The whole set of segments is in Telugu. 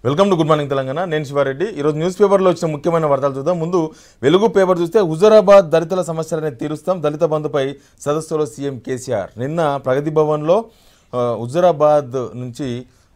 Welcome to good morning Telangana నేను శివారెడ్డి ఈరోజు న్యూస్ పేపర్లో వచ్చిన ముఖ్యమైన వార్తలు చూద్దాం ముందు వెలుగు పేపర్ చూస్తే హుజరాబాద్ దళితుల సమస్యలని తీరుస్తాం దళిత బంధుపై సదస్సులో సీఎం కేసీఆర్ నిన్న ప్రగతి భవన్లో ఆ, హుజరాబాద్ నుంచి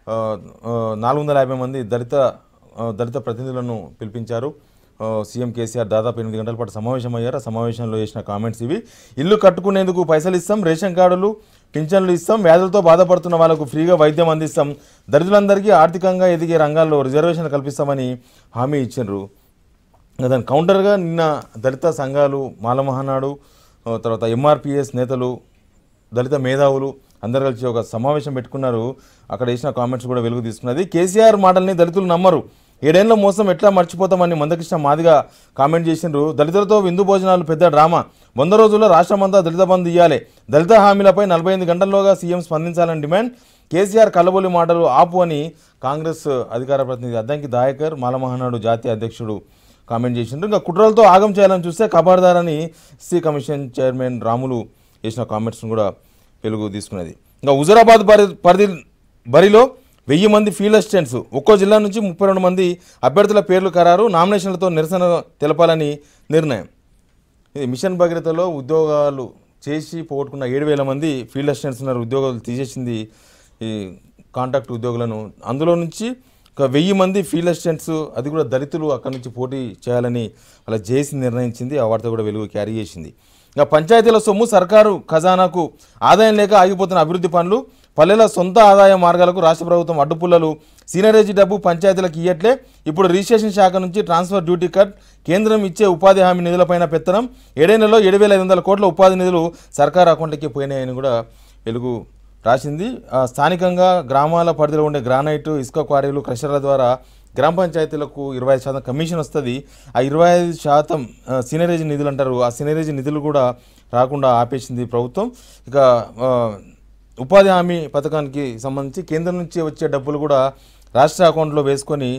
నాలుగు వందల యాభై మంది దళిత ఆ, దళిత ప్రతినిధులను పిలిపించారు ఆ, సీఎం కేసీఆర్ దాదాపు ఎనిమిది గంటల పాటు సమావేశం అయ్యారు ఆ సమావేశంలో చేసిన కామెంట్స్ ఇవి ఇల్లు కట్టుకునేందుకు పైసలు ఇస్తాం రేషన్ కార్డులు పింఛన్లు ఇస్తాం వ్యాధులతో బాధపడుతున్న వాళ్ళకు ఫ్రీగా వైద్యం అందిస్తాం దళితులందరికీ ఆర్థికంగా ఎదిగే రంగాల్లో రిజర్వేషన్ కల్పిస్తామని హామీ ఇచ్చిండ్రు ఇంకా దాని కౌంటర్గా నిన్న దళిత సంఘాలు మాల మహానాడు ఆ, తర్వాత ఎంఆర్పిఎస్ నేతలు దళిత మేధావులు అందరు కలిసి ఒక సమావేశం పెట్టుకున్నారు అక్కడ వేసిన కామెంట్స్ కూడా వెలుగు తీసుకున్నది కేసీఆర్ మాటల్ని దళితులు నమ్మరు ఏడేళ్ల మోసం ఎట్లా మర్చిపోతామని మందకృష్ణ మాదిగా కామెంట్ చేసిండ్రు దళితులతో విందు భోజనాలు పెద్ద డ్రామా వంద రోజుల్లో రాష్ట్రమంతా దళిత బంధు ఇవ్వాలి దళిత హామీలపై నలభై ఎనిమిది గంటల్లోగా సీఎం స్పందించాలని డిమాండ్ కేసీఆర్ కల్లబొలి మాటలు ఆపు అని కాంగ్రెస్ అధికార ప్రతినిధి అద్దంకి దాయకర్ మాలమహానాడు జాతీయ అధ్యక్షుడు కామెంట్ చేసిండ్రు ఇంకా కుట్రలతో ఆగం చేయాలని చూస్తే ఖబర్దారని సి కమిషన్ చైర్మన్ రాములు చేసిన కామెంట్స్ను కూడా వెలుగు తీసుకున్నది ఇంకా హుజరాబాద్ బరి పరిధి బరిలో వెయ్యి మంది ఫీల్డ్ అసిస్టెంట్స్ ఒక్కో జిల్లా నుంచి ముప్పై రెండు మంది అభ్యర్థుల పేర్లు ఖరారు నామినేషన్లతో నిరసన తెలపాలని నిర్ణయం ఇది మిషన్ భగీరథలో ఉద్యోగాలు చేసి పోగొట్టుకున్న ఏడు వేల మంది ఫీల్డ్ అసిస్టెంట్స్ ఉన్నారు ఉద్యోగాలు తీసేసింది ఈ కాంట్రాక్ట్ ఉద్యోగులను అందులో నుంచి ఒక వెయ్యి మంది ఫీల్డ్ అసిస్టెంట్స్ అది కూడా దళితులు అక్కడి నుంచి పోటీ చేయాలని అలా చేసి నిర్ణయించింది ఆ వార్త కూడా వెలుగు క్యారీ చేసింది ఇంకా పంచాయతీల సొమ్ము సర్కారు ఖజానాకు ఆదాయం లేక ఆగిపోతున్న అభివృద్ధి పనులు పల్లెల సొంత ఆదాయ మార్గాలకు రాష్ట్ర ప్రభుత్వం అడ్డుపుల్లలు సీనియరేజీ డబ్బు పంచాయతీలకు ఇయ్యట్లే ఇప్పుడు రిజిస్ట్రేషన్ శాఖ నుంచి ట్రాన్స్ఫర్ డ్యూటీ కట్ కేంద్రం ఇచ్చే ఉపాధి హామీ నిధులపైన పెత్తనం ఏడేళ్లలో ఏడు వేల ఐదు వందల కోట్ల ఉపాధి నిధులు సర్కారు అకౌంట్లకి పోయినాయని కూడా వెలుగు రాసింది ఆ, స్థానికంగా గ్రామాల పరిధిలో ఉండే గ్రానైట్ ఇసుక క్వారీలు క్రషర్ల ద్వారా గ్రామ పంచాయతీలకు ఇరవై ఐదు శాతం కమిషన్ వస్తుంది ఆ ఇరవై ఐదు శాతం ఆ, సీనియరేజ్ నిధులు అంటారు ఆ సీనియరేజ్ నిధులు కూడా రాకుండా ఆపేసింది ప్రభుత్వం ఇక ఆ, ఉపాధి హామీ పథకానికి సంబంధించి కేంద్రం నుంచి వచ్చే డబ్బులు కూడా రాష్ట్ర అకౌంట్లో వేసుకొని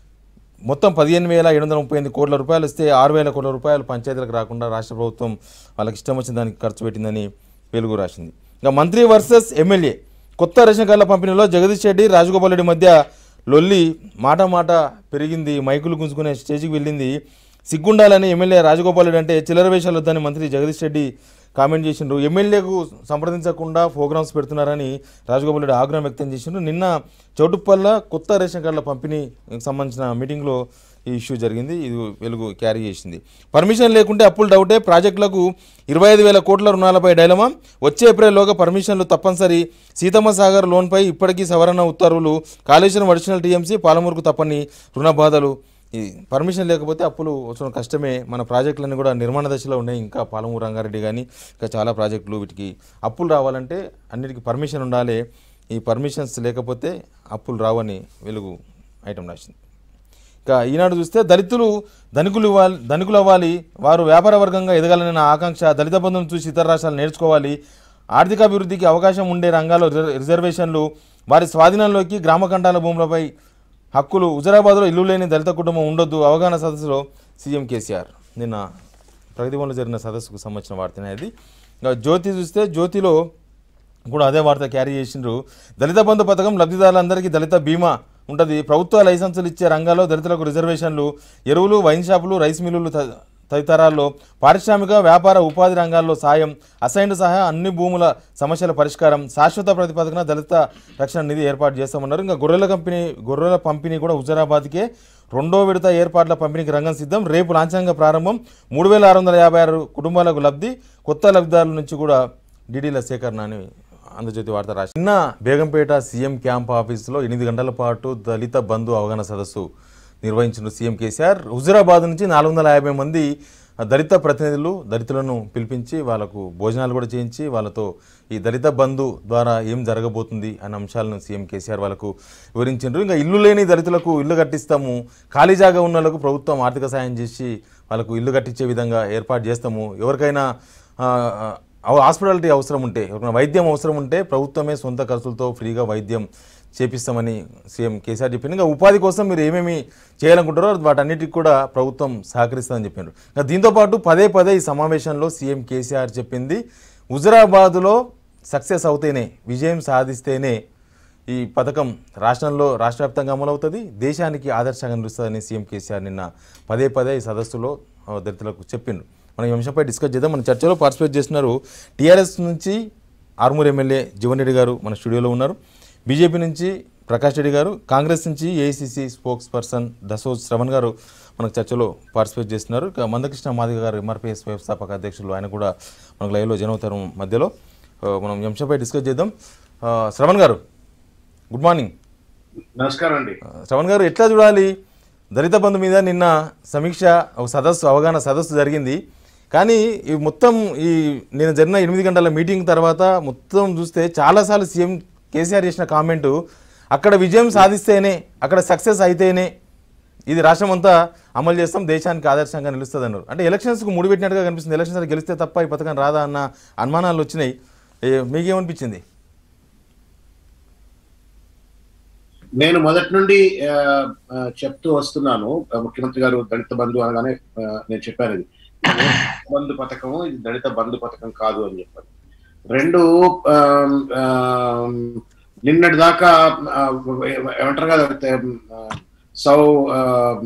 మొత్తం పదిహేను వేల ఏడు వందల ముప్పై ఎనిమిది కోట్ల రూపాయలు ఇస్తే ఆరు వేల కోట్ల రూపాయలు పంచాయతీలకు రాకుండా రాష్ట్ర ప్రభుత్వం వాళ్ళకి ఇష్టం వచ్చిన దానికి ఖర్చు పెట్టిందని వెలుగు రాసింది ఇంకా మంత్రి వర్సెస్ ఎమ్మెల్యే కొత్త రేషన్ కార్డుల పంపిణీలో జగదీష్ రెడ్డి రాజగోపాల్ రెడ్డి మధ్య లొల్లి మాట మాట పెరిగింది మైకులు గుంజుకునే స్టేజ్కి వెళ్ళింది సిగ్గుండాలని ఎమ్మెల్యే రాజగోపాల్ రెడ్డి అంటే చిల్లర వేషాలు వద్దని మంత్రి జగదీష్ రెడ్డి కామెంట్ చేసిండ్రు ఎమ్మెల్యేకు సంప్రదించకుండా ప్రోగ్రామ్స్ పెడుతున్నారని రాజగోపాల్ రెడ్డి ఆగ్రహం వ్యక్తం చేసిండ్రు నిన్న చౌటుప్పల్ల కొత్త రేషన్ కార్డుల పంపిణీకి సంబంధించిన మీటింగ్లో ఈ ఇష్యూ జరిగింది ఇది వెలుగు క్యారీ చేసింది పర్మిషన్ లేకుంటే అప్పులు డౌటే ప్రాజెక్టులకు ఇరవై ఐదు వేల కోట్ల రుణాలపై డైలమా వచ్చే ఏప్రిల్లోగా పర్మిషన్లు తప్పనిసరి సీతమ్మ సాగర్ లోన్పై ఇప్పటికీ సవరణ ఉత్తర్వులు కాళేశ్వరం అడిషనల్ టీఎంసీ పాలమూరుకు తప్పని రుణ బాధలు ఈ పర్మిషన్ లేకపోతే అప్పులు వచ్చడం కష్టమే మన ప్రాజెక్టులన్నీ కూడా నిర్మాణ దశలో ఉన్నాయి ఇంకా పాలమూరు రంగారెడ్డి కానీ ఇంకా చాలా ప్రాజెక్టులు వీటికి అప్పులు రావాలంటే అన్నిటికీ పర్మిషన్ ఉండాలి ఈ పర్మిషన్స్ లేకపోతే అప్పులు రావని వెలుగు ఐటమ్ రాసింది ఇక ఈనాడు చూస్తే దళితులు ధనికులు ఇవ్వాలి ధనికులు అవ్వాలి వారు వ్యాపార వర్గంగా ఎదగాలనే నా ఆకాంక్ష దళిత బంధువును చూసి ఇతర రాష్ట్రాలు నేర్చుకోవాలి ఆర్థిక అభివృద్ధికి అవకాశం ఉండే రంగాల్లో రిజర్- రిజర్వేషన్లు వారి స్వాధీనంలోకి గ్రామ కంటాల భూములపై హక్కులు హుజరాబాద్లో ఇల్లు లేని దళిత కుటుంబం ఉండొద్దు అవగాహన సదస్సులో సీఎం కేసీఆర్ నిన్న ప్రగతిభవన్లో జరిగిన సదస్సుకు సంబంధించిన వార్తనే అది ఇంకా జ్యోతి చూస్తే జ్యోతిలో కూడా అదే వార్త క్యారీ చేసిండ్రు దళిత బంధు పథకం లబ్ధిదారులందరికీ దళిత బీమా ఉంటుంది ప్రభుత్వ లైసెన్సులు ఇచ్చే రంగాల్లో దళితులకు రిజర్వేషన్లు ఎరువులు వైన్ షాపులు రైస్ మిల్లులు త- తదితరాల్లో పారిశ్రామిక వ్యాపార ఉపాధి రంగాల్లో సాయం అసైన్డ్ సహా అన్ని భూముల సమస్యల పరిష్కారం శాశ్వత ప్రతిపాదన దళిత రక్షణ నిధి ఏర్పాటు చేస్తామన్నారు ఇంకా గొర్రెల కంపెనీ గొర్రెల పంపిణీ కూడా హుజరాబాద్కే రెండో విడత ఏర్పాట్ల పంపిణీకి రంగం సిద్ధం రేపు లాంఛనంగా ప్రారంభం మూడు వేల ఆరు వందల యాభై ఆరు కుటుంబాలకు లబ్ధి కొత్త లబ్ధిదారుల నుంచి కూడా డీడీల సేకరణ అని ఆంధ్రజ్యోతి వార్త రాసి నిన్న బేగంపేట సీఎం క్యాంప్ ఆఫీసులో ఎనిమిది గంటల పాటు దళిత బంధు అవగాహన సదస్సు నిర్వహించిన సీఎం కేసీఆర్ హుజురాబాద్ నుంచి నాలుగు వందల యాభై మంది దళిత ప్రతినిధులు దళితులను పిలిపించి వాళ్ళకు భోజనాలు కూడా చేయించి వాళ్ళతో ఈ దళిత బంధు ద్వారా ఏం జరగబోతుంది అనే అంశాలను సీఎం కేసీఆర్ వాళ్ళకు వివరించారు ఇంకా ఇల్లు లేని దళితులకు ఇల్లు కట్టిస్తాము ఖాళీ జాగా ఉన్న వాళ్ళకు ప్రభుత్వం ఆర్థిక సాయం చేసి వాళ్ళకు ఇల్లు కట్టించే విధంగా ఏర్పాటు చేస్తాము ఎవరికైనా ఆ, ఆ, హాస్పిటాలిటీ అవసరం ఉంటే ఎవరికైనా వైద్యం అవసరం ఉంటే ప్రభుత్వమే సొంత ఖర్చులతో ఫ్రీగా వైద్యం చేపిస్తామని సీఎం కేసీఆర్ చెప్పింది ఇంకా ఉపాధి కోసం మీరు ఏమేమి చేయాలనుకుంటారో వాటన్నిటికి కూడా ప్రభుత్వం సహకరిస్తుందని చెప్పారు ఇంకా దీంతోపాటు పదే పదే ఈ సమావేశంలో సీఎం కేసీఆర్ చెప్పింది హుజరాబాదులో సక్సెస్ అవుతేనే విజయం సాధిస్తేనే ఈ పథకం రాష్ట్రంలో రాష్ట్ర వ్యాప్తంగా అమలవుతుంది దేశానికి ఆదర్శంగా నిలుస్తుందని సీఎం కేసీఆర్ నిన్న పదే పదే ఈ సదస్సులో ఆ, దళితులకు చెప్పిండు మనం ఈ అంశంపై డిస్కస్ చేద్దాం మన చర్చలో పార్టిసిపేట్ చేస్తున్నారు టీఆర్ఎస్ నుంచి ఆర్మూర్ ఎమ్మెల్యే జీవన్ రెడ్డి గారు మన స్టూడియోలో ఉన్నారు బీజేపీ నుంచి ప్రకాష్ రెడ్డి గారు కాంగ్రెస్ నుంచి AICC spokesperson Dasoju Sravan గారు మనకు చర్చలో పార్టిసిపేట్ చేస్తున్నారు ఇక మందకృష్ణ మాదిగ గారు ఎంఆర్పిఎస్ వ్యవస్థాపక అధ్యక్షులు ఆయన కూడా మనకు లైవ్లో జనవుతారు మధ్యలో ఆ, మనం ఈ అంశంపై డిస్కస్ చేద్దాం ఆ, శ్రవణ్ గారు గుడ్ మార్నింగ్ నమస్కారం అండి ఆ, శ్రవణ్ గారు ఎట్లా చూడాలి దళిత బంధు మీద నిన్న సమీక్ష ఒక సదస్సు అవగాహన సదస్సు జరిగింది కానీ ఈ మొత్తం ఈ నేను జరిగిన ఎనిమిది గంటల మీటింగ్ తర్వాత మొత్తం చూస్తే చాలాసార్లు సీఎం కేసీఆర్ చేసిన కామెంటు అక్కడ విజయం సాధిస్తేనే అక్కడ సక్సెస్ అయితేనే ఇది రాష్ట్రం అంతా అమలు చేస్తాం దేశానికి ఆదర్శంగా నిలుస్తుంది అన్నారు అంటే ఎలక్షన్స్కు ముడిపెట్టినట్టుగా కనిపిస్తుంది ఎలక్షన్స్ గెలిస్తే తప్ప ఈ పథకం రాదా అన్న అనుమానాలు వచ్చినాయి ఏ- మీకేమనిపించింది నేను మొదటి నుండి ఆ, ఆ, చెప్తూ వస్తున్నాను ఆ, ముఖ్యమంత్రి గారు దళిత బంధు అనగానే ఆ, నేను చెప్పాను ఇది ఇది బంధు పథకం ఇది దళిత బంధు పథకం కాదు అని చెప్పాను రెండు ఆ, ఆ, నిన్నటి దాకా ఆ, ఏమంటారు కదా ఆ, సౌ ఆ,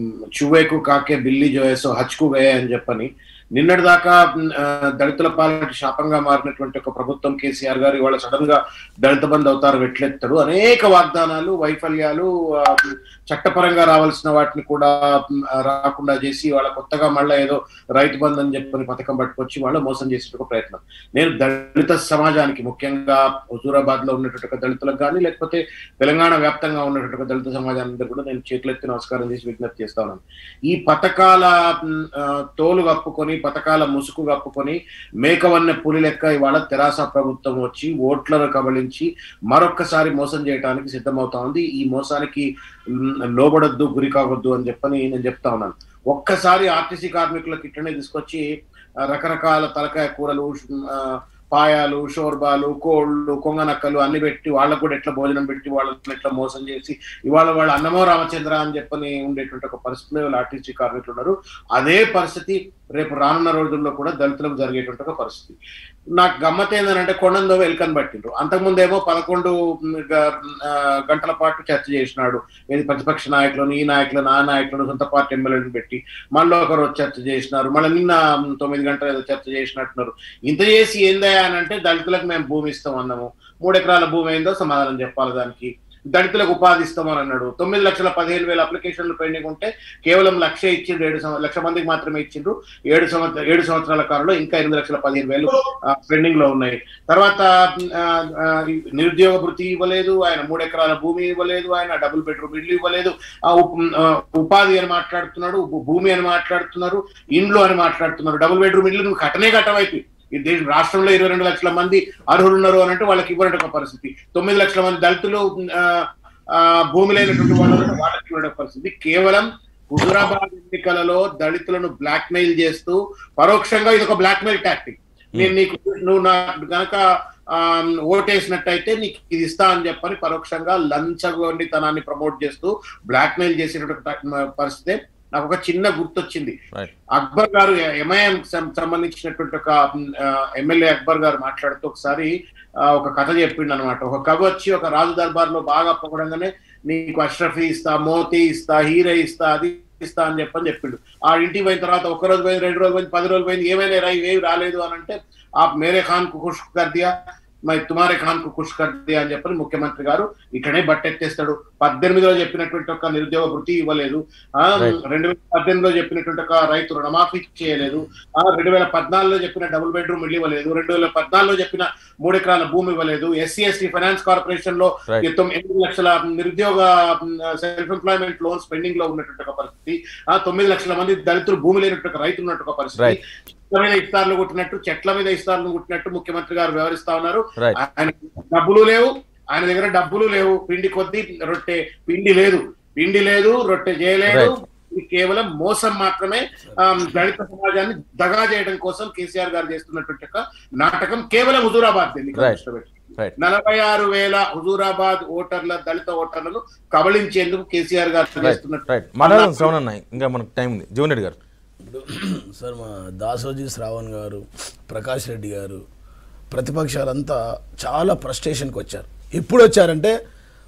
చువేకు కాకే బిల్లి జోయసో హచ్కు గయే అని చెప్పని నిన్నటి దాకా ఆ, దళితుల పాలన శాపంగా మారినటువంటి ఒక ప్రభుత్వం కేసీఆర్ గారు ఇవాళ సడన్ గా దళిత బంధు అవతారు వెట్లెత్తాడు అనేక వాగ్దానాలు వైఫల్యాలు ఆ, చట్టపరంగా రావాల్సిన వాటిని కూడా మ్, రాకుండా చేసి వాళ్ళ కొత్తగా మళ్ళీ ఏదో రైతు బంధు అని చెప్పని పథకం పట్టుకొచ్చి వాళ్ళు మోసం చేసే ఒక ప్రయత్నం నేను దళిత సమాజానికి ముఖ్యంగా హుజూరాబాద్ లో ఉన్నటువంటి ఒక దళితులకు కానీ లేకపోతే తెలంగాణ వ్యాప్తంగా ఉన్నటువంటి ఒక దళిత సమాజానికి కూడా నేను చేతులెత్తి నమస్కారం చేసి విజ్ఞప్తి చేస్తా ఉన్నాను ఈ పథకాల మ్, ఆ, తోలు కప్పుకొని పథకాల ముసుగు కప్పుకొని మేకవన్న పులి లెక్క ఇవాళ తెరాస ప్రభుత్వం వచ్చి ఓట్లను కబలించి మరొక్కసారి మోసం చేయడానికి సిద్ధమవుతా ఉంది ఈ మోసానికి మ్, లోబడొద్దు గురి కావద్దు అని చెప్పని నేను చెప్తా ఉన్నాను ఒక్కసారి ఆర్టీసీ కార్మికులకు ఇట్లనే తీసుకొచ్చి ఆ, రకరకాల తలకాయ కూరలు ఆ, పాయాలు షోర్బాలు కోళ్ళు కొంగనక్కలు అన్ని పెట్టి వాళ్ళకు కూడా ఎట్లా భోజనం పెట్టి వాళ్ళని ఎట్లా మోసం చేసి ఇవాళ వాళ్ళు అన్నమో రామచంద్ర అని చెప్పని ఉండేటువంటి ఒక పరిస్థితిలో వీళ్ళు ఆర్టీసీ కార్మికులు ఉన్నారు అదే పరిస్థితి రేపు రానున్న రోజుల్లో కూడా దళితులకు జరిగేటువంటి ఒక పరిస్థితి నాకు గమ్మత్ ఏంటంటే కొండందో వెల్కన్ పట్టిండ్రు అంతకుముందేమో పదకొండు మ్, గ- ఆ, గంటల పాటు చర్చ చేసినాడు ఏది ప్రతిపక్ష నాయకులను ఈ నాయకులను ఆ నాయకులను సొంత పార్టీ ఎమ్మెల్యేలను పెట్టి మళ్ళీ ఒక రోజు చర్చ చేసినారు మళ్ళీ నిన్న మ్, తొమ్మిది గంటలు ఏదో చర్చ చేసినట్టున్నారు ఇంత చేసి ఏందయ్యా అని అంటే దళితులకు మేము భూమి ఇస్తాం అన్నాము మూడు ఎకరాల భూమి అయిందో సమాధానం చెప్పాలి దానికి దళితులకు ఉపాధి ఇస్తామని అన్నాడు తొమ్మిది లక్షల పదిహేను వేల అప్లికేషన్లు పెండింగ్ ఉంటే కేవలం లక్ష ఇచ్చిండ్రు ఏడు సంవ- లక్ష మందికి మాత్రమే ఇచ్చిండ్రు ఏడు సంవత్సర ఏడు సంవత్సరాల కాలంలో ఇంకా ఎనిమిది లక్షల పదిహేను వేలు పెండింగ్ లో ఉన్నాయి తర్వాత ఆ, ఆ, నిరుద్యోగ భృతి ఇవ్వలేదు ఆయన మూడు ఎకరాల భూమి ఇవ్వలేదు ఆయన డబుల్ బెడ్రూమ్ ఇల్లు ఇవ్వలేదు ఆ ఉప్- ఆ, ఉపాధి అని మాట్లాడుతున్నాడు భూ- భూమి అని మాట్లాడుతున్నారు ఇండ్లు అని మాట్లాడుతున్నారు డబుల్ బెడ్రూమ్ ఇల్లు నువ్వు కట్టనే కట్టవైపు ఈ దేశ రాష్ట్రంలో ఇరవై రెండు లక్షల మంది అర్హులు ఉన్నారు అని అంటే వాళ్ళకి ఇవ్వడం ఒక పరిస్థితి తొమ్మిది లక్షల మంది దళితులు ఆ, ఆ, భూమి లేనటువంటి వాళ్ళు ఉన్నారు, వాళ్ళకి ఇవ్వడం ఒక పరిస్థితి కేవలం హుజురాబాద్ ఎన్నికలలో దళితులను బ్లాక్ మెయిల్ చేస్తూ పరోక్షంగా ఇది ఒక బ్లాక్ మెయిల్ టాక్టిక్ నేను నీకు నువ్వు నాకు గనక ఆ, ఓటేసినట్టయితే నీకు ఇది ఇస్తా అని చెప్పని పరోక్షంగా లంచగొండితనాన్ని ప్రమోట్ చేస్తూ బ్లాక్ మెయిల్ చేసేటువంటి పరిస్థితి నాకు ఒక చిన్న గుర్తొచ్చింది రైట్ అక్బర్ గారు ఎంఐఎం సంబంధించినటువంటి ఒక ఎమ్మెల్యే అక్బర్ గారు మాట్లాడుతూ ఒకసారి ఆ, ఒక కథ చెప్పిండు అనమాట ఒక కవి వచ్చి ఒక రాజు దర్బార్ లో బాగా పొగడంగానే నీకు అష్రఫీ ఇస్తా మోతీ ఇస్తా హీరే ఇస్తా అది ఇస్తా అని చెప్పని చెప్పిండు ఆ ఇంటికి పోయిన తర్వాత ఒక రోజు పోయింది రెండు రోజులు పోయింది పది రోజులు పోయింది ఏమైనా రా ఏమి రాలేదు అని అంటే ఆ మేరే ఖాన్ కు ఖుష్ కర్ దియా మరి తుమారే ఖాన్ కు ఖుష్ కర్ దియా అని చెప్పని ముఖ్యమంత్రి గారు ఇక్కడే బట్టెత్తేస్తాడు పద్దెనిమిదిలో చెప్పినటువంటి ఒక నిరుద్యోగ వృత్తి ఇవ్వలేదు ఆ Right. రెండు వేల పద్దెనిమిదిలో చెప్పినటువంటి ఒక రైతు రుణమాఫీ చేయలేదు ఆ రెండు వేల పద్నాలుగులో చెప్పిన డబుల్ బెడ్రూమ్ ఇల్లు ఇవ్వలేదు రెండు వేల పద్నాలుగులో చెప్పిన మూడు ఎకరాల భూమి ఇవ్వలేదు ఎస్సీ ఎస్టీ ఫైనాన్స్ కార్పొరేషన్ లో Right. ఈ తొమ్మిది ఎనిమిది లక్షల నిరుద్యోగ సెల్ఫ్ ఎంప్లాయ్మెంట్ లోన్స్ పెండింగ్ లో ఉన్నటువంటి ఒక పరిస్థితి ఆ తొమ్మిది లక్షల మంది దళితులు భూమి లేనటువంటి ఒక రైతు ఉన్నట్టు ఒక పరిస్థితి Right. చెట్ల మీద ఇస్తార్లు కొట్టినట్టు చెట్ల మీద ఇస్తార్లు కొట్టినట్టు ముఖ్యమంత్రి గారు వ్యవహరిస్తా ఉన్నారు రైట్ ఆయన డబ్బులు లేవు ఆయన దగ్గర డబ్బులు లేవు పిండి కొద్ది రొట్టె పిండి లేదు పిండి లేదు రొట్టె చేయలేదు Right. ఇది కేవలం మోసం మాత్రమే ఆ, దళిత సమాజాన్ని దగా చేయడం కోసం కేసీఆర్ గారు చేస్తున్నటువంటి ఒక నాటకం కేవలం హుజూరాబాద్ ఎన్నికలు Right. దృష్టిలో పెట్టుకుని. రైట్ నలభై ఆరు వేల హుజూరాబాద్ ఓటర్ల దళిత ఓటర్లను కబళించేందుకు కేసీఆర్ గారు రైట్ చేస్తున్నట్టు రైట్ మాట్లాడదాం శ్రవణ్ అన్న ఇంకా మనకు టైం ఉంది జీవన్ రెడ్డి గారు ఇప్పుడు సార్ మా దాసోజీ శ్రావణ్ గారు ప్రకాష్ రెడ్డి గారు ప్రతిపక్షాలంతా చాలా ఫ్రస్ట్రేషన్కి వచ్చారు ఎప్పుడు వచ్చారంటే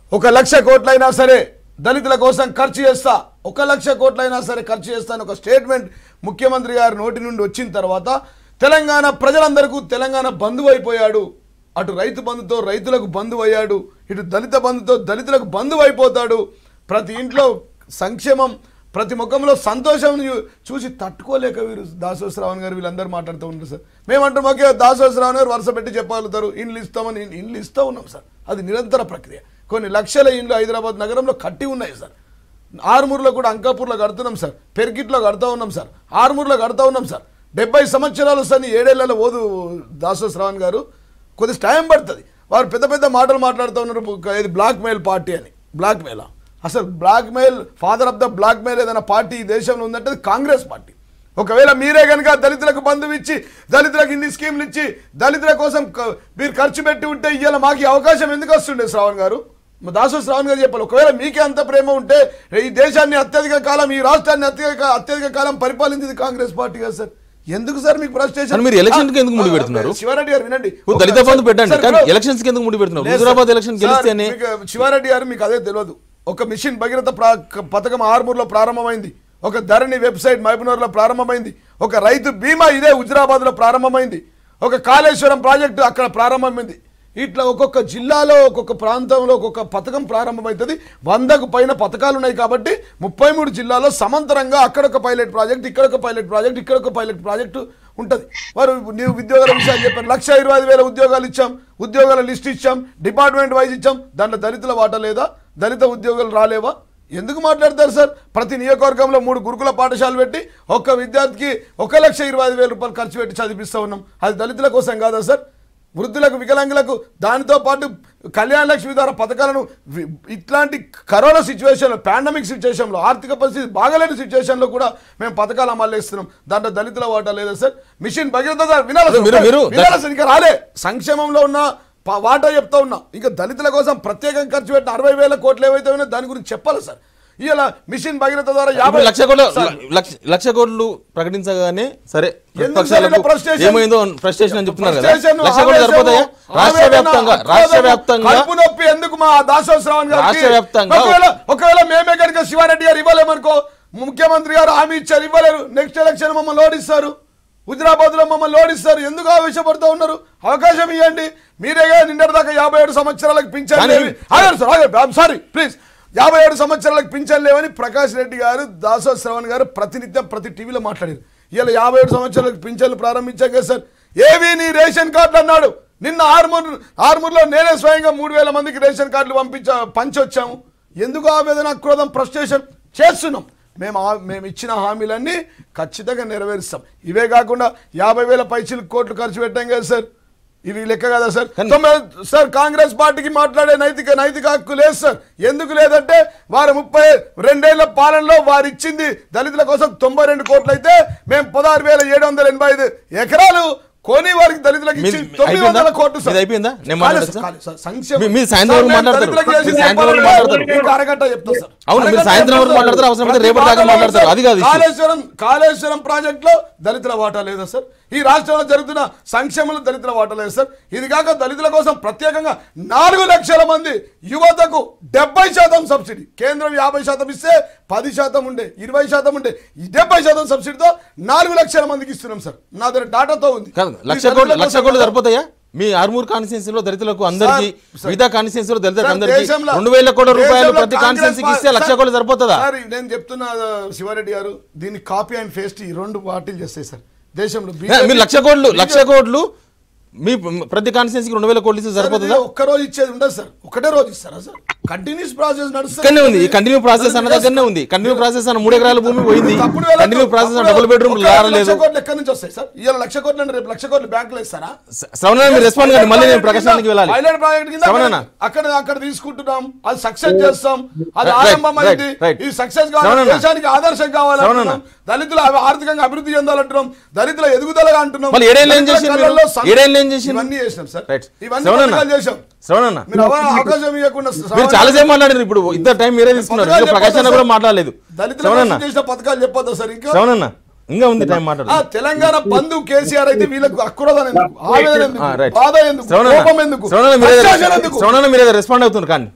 ఒక లక్ష కోట్లైనా సరే దళితుల కోసం ఖర్చు చేస్తా ఒక లక్ష కోట్లైనా సరే ఖర్చు చేస్తాను ఒక స్టేట్మెంట్ ముఖ్యమంత్రి గారి నోటి నుండి వచ్చిన తర్వాత తెలంగాణ ప్రజలందరికీ తెలంగాణ బంధువు అయిపోయాడు అటు రైతు బంధుతో రైతులకు బంధువు అయ్యాడు ఇటు దళిత బంధుతో దళితులకు బంధువు అయిపోతాడు ప్రతి ఇంట్లో సంక్షేమం ప్రతి ముఖంలో సంతోషం చూ- చూసి తట్టుకోలేక వీరు దాసోశ్రావణ్ గారు వీళ్ళందరూ మాట్లాడుతూ ఉంటారు సార్ మేమంటాం ఓకే దాసోశ్రావణ్ గారు వరుస పెట్టి చెప్పగలుగుతారు ఇండ్లు ఇస్తామని ఇన్- ఇండ్లు ఇస్తూ ఉన్నాం సార్ అది నిరంతర ప్రక్రియ కొన్ని లక్షల ఇండ్లు హైదరాబాద్ నగరంలో కట్టి ఉన్నాయి సార్ ఆరుమూరులో కూడా అంకాపూర్లో కడుతున్నాం సార్ పెరిగిట్లో కడుతూ ఉన్నాం సార్ ఆరుమూరులో కడుతూ ఉన్నాం సార్ డెబ్బై సంవత్సరాలు సన్ని ఏడేళ్లలో ఓదు దాసోశ్రావణ్ గారు కొద్ది టైం పడుతుంది వారు పెద్ద పెద్ద మాటలు మాట్లాడుతూ ఉన్నారు ఒక- ఇది బ్లాక్ మెయిల్ పార్టీ అని బ్లాక్ మెయిల్ అసలు blackmail father of the blackmail ఏదైనా పార్టీ ఈ దేశంలో ఉందంటే అది కాంగ్రెస్ పార్టీ ఒకవేళ మీరే కనుక దళితులకు బంధువు ఇచ్చి దళితులకు ఇన్ని స్కీమ్లు ఇచ్చి దళితుల కోసం క- మీరు ఖర్చు పెట్టి ఉంటే ఇవాళ మాకు ఈ అవకాశం ఎందుకు వస్తుండే శ్రావణ్ గారు మా దాసు శ్రావణ్ గారు చెప్పాలి ఒకవేళ మీకే అంత ప్రేమ ఉంటే ఈ దేశాన్ని అత్యధిక కాలం ఈ రాష్ట్రాన్ని అత్యధిక అత్యధిక కాలం పరిపాలించింది కాంగ్రెస్ పార్టీ కదా సార్ ఎందుకు సార్ మీకు ఫ్రస్ట్రేషన్ సార్, మీరు ఎలక్షన్ కి ఎందుకు ముడి పెడుతున్నారు? శివారెడ్డి గారు వినండి ఇప్పుడు దళిత బంధు పెట్టండి సార్, కానీ ఇప్పుడు- ఎలక్షన్స్ కి ఎందుకు ముడి పెడుతున్నారు లేదు హుజురాబాద్ సార్. ఎలక్షన్ సార్, గెలిస్తేనే మీకు శివారెడ్డి గారు మీకు అదే తెలియదు ఒక మిషన్ భగీరథ ప్రా- పథకం ఆర్మూర్లో ప్రారంభమైంది ఒక ధరణి వెబ్సైట్ మహబూబ్నగర్లో ప్రారంభమైంది ఒక రైతు బీమా ఇదే హుజురాబాద్లో ప్రారంభమైంది ఒక కాళేశ్వరం ప్రాజెక్టు అక్కడ ప్రారంభమైంది ఇట్లా ఒక్కొక్క జిల్లాలో ఒక్కొక్క ప్రాంతంలో ఒక్కొక్క పథకం ప్రారంభమవుతుంది వందకు పైన పథకాలు ఉన్నాయి కాబట్టి ముప్పై మూడు జిల్లాలో సమాంతరంగా అక్కడొక పైలట్ ప్రాజెక్ట్ ఇక్కడొక పైలట్ ప్రాజెక్ట్ ఇక్కడొక పైలట్ ప్రాజెక్టు ఉంటుంది వారు నీవు ఉద్యోగాల విషయాలు చెప్పారు లక్ష ఇరవై ఐదు వేల ఉద్యోగాలు ఇచ్చాం ఉద్యోగాల లిస్ట్ ఇచ్చాం డిపార్ట్మెంట్ వైజ్ ఇచ్చాం దాంట్లో దళితుల వాటా లేదా దళిత ఉద్యోగాలు రాలేవా ఎందుకు మాట్లాడతారు సార్ ప్రతి నియోజకవర్గంలో మూడు గురుకుల పాఠశాలలు పెట్టి ఒక్క విద్యార్థికి ఒక లక్ష ఇరవై ఐదు వేల రూపాయలు ఖర్చు పెట్టి చదివిస్తూ ఉన్నాం అది దళితుల కోసం కాదా సార్ వృద్ధులకు వికలాంగులకు దానితో పాటు కళ్యాణ లక్ష్మి ద్వారా పథకాలను వి- ఇట్లాంటి కరోనా సిచ్యువేషన్లో పాండమిక్ సిచ్యువేషన్లో ఆర్థిక పరిస్థితి బాగలేని సిచ్యువేషన్లో కూడా మేము పథకాలు అమలు చేస్తున్నాం దాంట్లో దళితుల వాటా లేదా సార్ మిషన్ భగీరథ ద్వారా వినాలి సార్. మీరు- మీరు- వినాలి సార్ ఇంకా రాలే సంక్షేమంలో ఉన్న ప- వాటా చెప్తా ఉన్నా ఇంకా దళితుల కోసం ప్రత్యేకంగా ఖర్చు పెట్టిన అరవై వేల కోట్లు ఏవైతే ఉన్నాయో దాని గురించి చెప్పాలి సార్ ఇలా మిషన్ భగీరథ ద్వారా యాభై ఇప్పుడు లక్ష కోట్లు సార్, లక్ష లక్ష కోట్లు ప్రకటించగానే సరే ఎందుకు ప్రతిపక్షాలకు జరిగిన frustration? ఏమైందో ఫ్రస్ట్రేషన్ అని చెప్తున్నారు కదా frustration, లక్ష కోట్లు ఆవేశము, సరిపోతాయా రాష్ట్ర ఆవేదన, వ్యాప్తంగా రాష్ట్ర ఆక్రోధము, వ్యాప్తంగా కడుపు నొప్పి ఎందుకు మా దాసోశ్రావణ్ గారికి రాష్ట్ర వ్యాప్తంగా- ఒకవేళ ఒకవేళ మేమే కనుక శివారెడ్డి గారు ఇవ్వలేమనుకో ముఖ్యమంత్రి గారు హామీ ఇచ్చారు ఇవ్వలేరు నెక్స్ట్ ఎలక్షన్ మమ్మల్ని ఓడిస్తారు హుజరాబాద్ లో మమ్మల్ని ఓడిస్తారు ఎందుకు ఆవేశపడుతూ ఉన్నారు అవకాశం ఇవ్వండి మీరేగా నిన్నటి దాకా యాభై ఏడు సంవత్సరాలకు పింఛన్ కానీ- లేవి ఆగండి సార్ ఆగండి సారీ ప్లీజ్ యాభై ఏడు సంవత్సరాలకు పింఛన్ లేవని ప్రకాష్ రెడ్డి గారు దాసో శ్రవణ్ గారు ప్రతినిత్యం ప్రతి టీవీలో మాట్లాడారు ఇలా యాభై ఏడు సంవత్సరాలకు పింఛన్లు ప్రారంభించాం కదా సార్ ఏవి నీ రేషన్ కార్డు అన్నాడు నిన్న ఆర్మూర్ ఆర్మూర్లో నేనే స్వయంగా మూడు వేల మందికి రేషన్ కార్డులు పంపించా పంచొచ్చాము ఎందుకు ఆవేదన క్రోధం ఫ్రస్ట్రేషన్ చేస్తున్నాం మేము ఆ- మేము ఇచ్చిన హామీలన్నీ ఖచ్చితంగా నెరవేరుస్తాం ఇవే కాకుండా యాభై వేల పైచీలు కోట్లు ఖర్చు పెట్టాం కదా సార్ ఇవి లెక్క కదా సార్ కానీ- తొమ్మిది సార్ కాంగ్రెస్ పార్టీకి మాట్లాడే నైతిక నైతిక హక్కు లేదు సార్ ఎందుకు లేదంటే వారు ముప్పై రెండేళ్ల పాలనలో వారు ఇచ్చింది దళితుల కోసం తొంభై రెండు కోట్లు అయితే మేము పదహారు వేల ఏడు వందల ఎనభై ఐదు ఎకరాలు కొని వారికి దళితులకు ఇచ్చి మీది తొమ్మిది వందల అయిపోయిందా? కోట్లు సార్ మీది అయిపోయిందా? నేను కాలేదు మాట్లాడచ్చా? సార్, కాలేదు సార్. సంక్షేమ- మీ- మీరు సాయంత్రం సార్, వరకు నేను మాట్లాడతారు. దళితులకు మీరు చేసింది సాయంత్రం వరకు చెప్పాలి. మాట్లాడతారు. మీకు అరగంట చెప్తా సార్ అవును, మీరు అరగంట సాయంత్రం వరకు చెప్తా సార్. మాట్లాడతారు, అవసరం అయితే ప్రతి రేపటి దాకా మాటలో మాట్లాడతారు. సార్, అది కాదు issue. కాళేశ్వరం కాళేశ్వరం ప్రాజెక్ట్ లో దళితుల వాటా లేదా సార్ ఈ రాష్ట్రంలో జరుగుతున్న సంక్షేమంలో దళితుల వాటా లేదు సార్ ఇది కాక దళితుల కోసం ప్రత్యేకంగా నాలుగు లక్షల మంది యువతకు డెబ్బై శాతం సబ్సిడీ కేంద్రం యాభై శాతం ఇస్తే పది శాతం ఉండే ఇరవై శాతం ఉండే ఈ డెబ్బై శాతం సబ్సిడీతో నాలుగు లక్షల మందికి ఇస్తున్నాం సార్ నా దగ్గర డాటాతో ఉంది కాదు లక్ష ఈ కోట్లు దళితుల లక్ష కోసం కోట్లు సరిపోతాయా మీ ఆర్మూర్ కాన్స్టిట్యున్సీ లో దళితులకు అందరికి సార్, మిగతా కాన్స్టిట్యున్సీ లో దళితులకు సార్, అందరికి దేశంలో- రెండు వేల కోట్ల రూపాయలు దేశంలో ప్రతి కాంగ్రెస్ కాన్స్టిట్యున్సీకి ఇస్తే పా- లక్ష సార్, కోట్లు సరిపోతుందా సార్ నేను చెప్తున్నా ఆ, శివారెడ్డి గారు దీన్ని కాపీ అండ్ పేస్ట్ ఈ రెండు పార్టీలు చేస్తాయి సార్ దేశంలో ఏ, మీరు లక్ష కోట్లు లక్ష కోట్లు మీ ప్రతి కాన్స్టిట్యున్సీకి రెండు వేల కోట్లు ఇస్తే సరిపోతుందా ఒక్క రోజు ఇచ్చేది ఉండదు సార్ ఒకటే రోజు ఇస్తారా సార్ కంటిన్యూస్ ప్రాసెస్ నడుస్తుంది ఇక్కడనే ఉంది ఈ కంటిన్యూ ప్రాసెస్ అన్న దగ్గరనే ఉంది కంటిన్యూ ప్రాసెస్ అన్న మూడు ఎకరాల భూమి పోయింది తప్పుడు వేల కంటిన్యూ ప్రాసెస్ తప్పుడు డబుల్ బెడ్రూమ్ ఒక లక్ష రాలేదు కోట్లు ఎక్కడి నుంచి వస్తాయి సార్ ఇవాళ లక్ష కోట్లు అంటే రేపు లక్ష కోట్లు బ్యాంకులో ఇస్తారా శ్రవణ మీరు రెస్పాండ్ కానీ మళ్ళీ నేను ప్రకాశానికి వెళ్ళాలి పైలట్ ప్రాజెక్ట్ కింద శ్రవణన్న. అక్కడ అక్కడ తీసుకుంటున్నాం అది సక్సెస్ చేస్తాం అది Right, ఆరంభం right, అయింది right. ఇది సక్సెస్ కావాలి శ్రవణన్న. దేశానికి ఆదర్శం కావాలంటున్నాం శ్రవణన్న. దళితులు అవి ఆర్థికంగా అభివృద్ధి చెందాలంటున్నాం దళితుల ఎదుగుదలగా అంటున్నాం మళ్ళీ ఏడేళ్ళు ఏం దళితుల చేసిండ్రు కళ్ళల్లో మీరు? సం- ఏడేళ్ళు ఏం చేసిండ్రు? ఇవన్నీ చేసినాం సార్ రైట్ ఇవన్నీ శ్రవణన్న పథకాలు చేశాం శ్రవణన్న మీరు అవ- అవకాశం ఇవ్వకుండా మీరు శ్రవణన్న- చాలా సేపు మాట్లాడారు ఇప్పుడు ఇద్దరు టైం మీరే తీసుకున్నారు పథకాలు ఇంకా ప్రకాశ్ అన్న చెప్పొద్దా కూడా సార్? మాట్లాడలేదు దళితుల శ్రవణన్న కోసం చేసిన పథకాలు చెప్పొద్దా సార్ ఇంకా శ్రవణన్న ఇంకా ఉంది టైం ఆ మాట్లాడు తెలంగాణ బంధు కేసీఆర్ అయితే వీళ్ళకు అక్రోధం ఎందుకు ఆవేదన ఎందుకు రైట్ బాధ ఎందుకు శ్రవణన్న కోపం ఎందుకు శ్రవణన్న మీరే అత్యాచారం ఎందుకు శ్రవణన్న మీరే రెస్పాండ్ అవుతున్నారు కానీ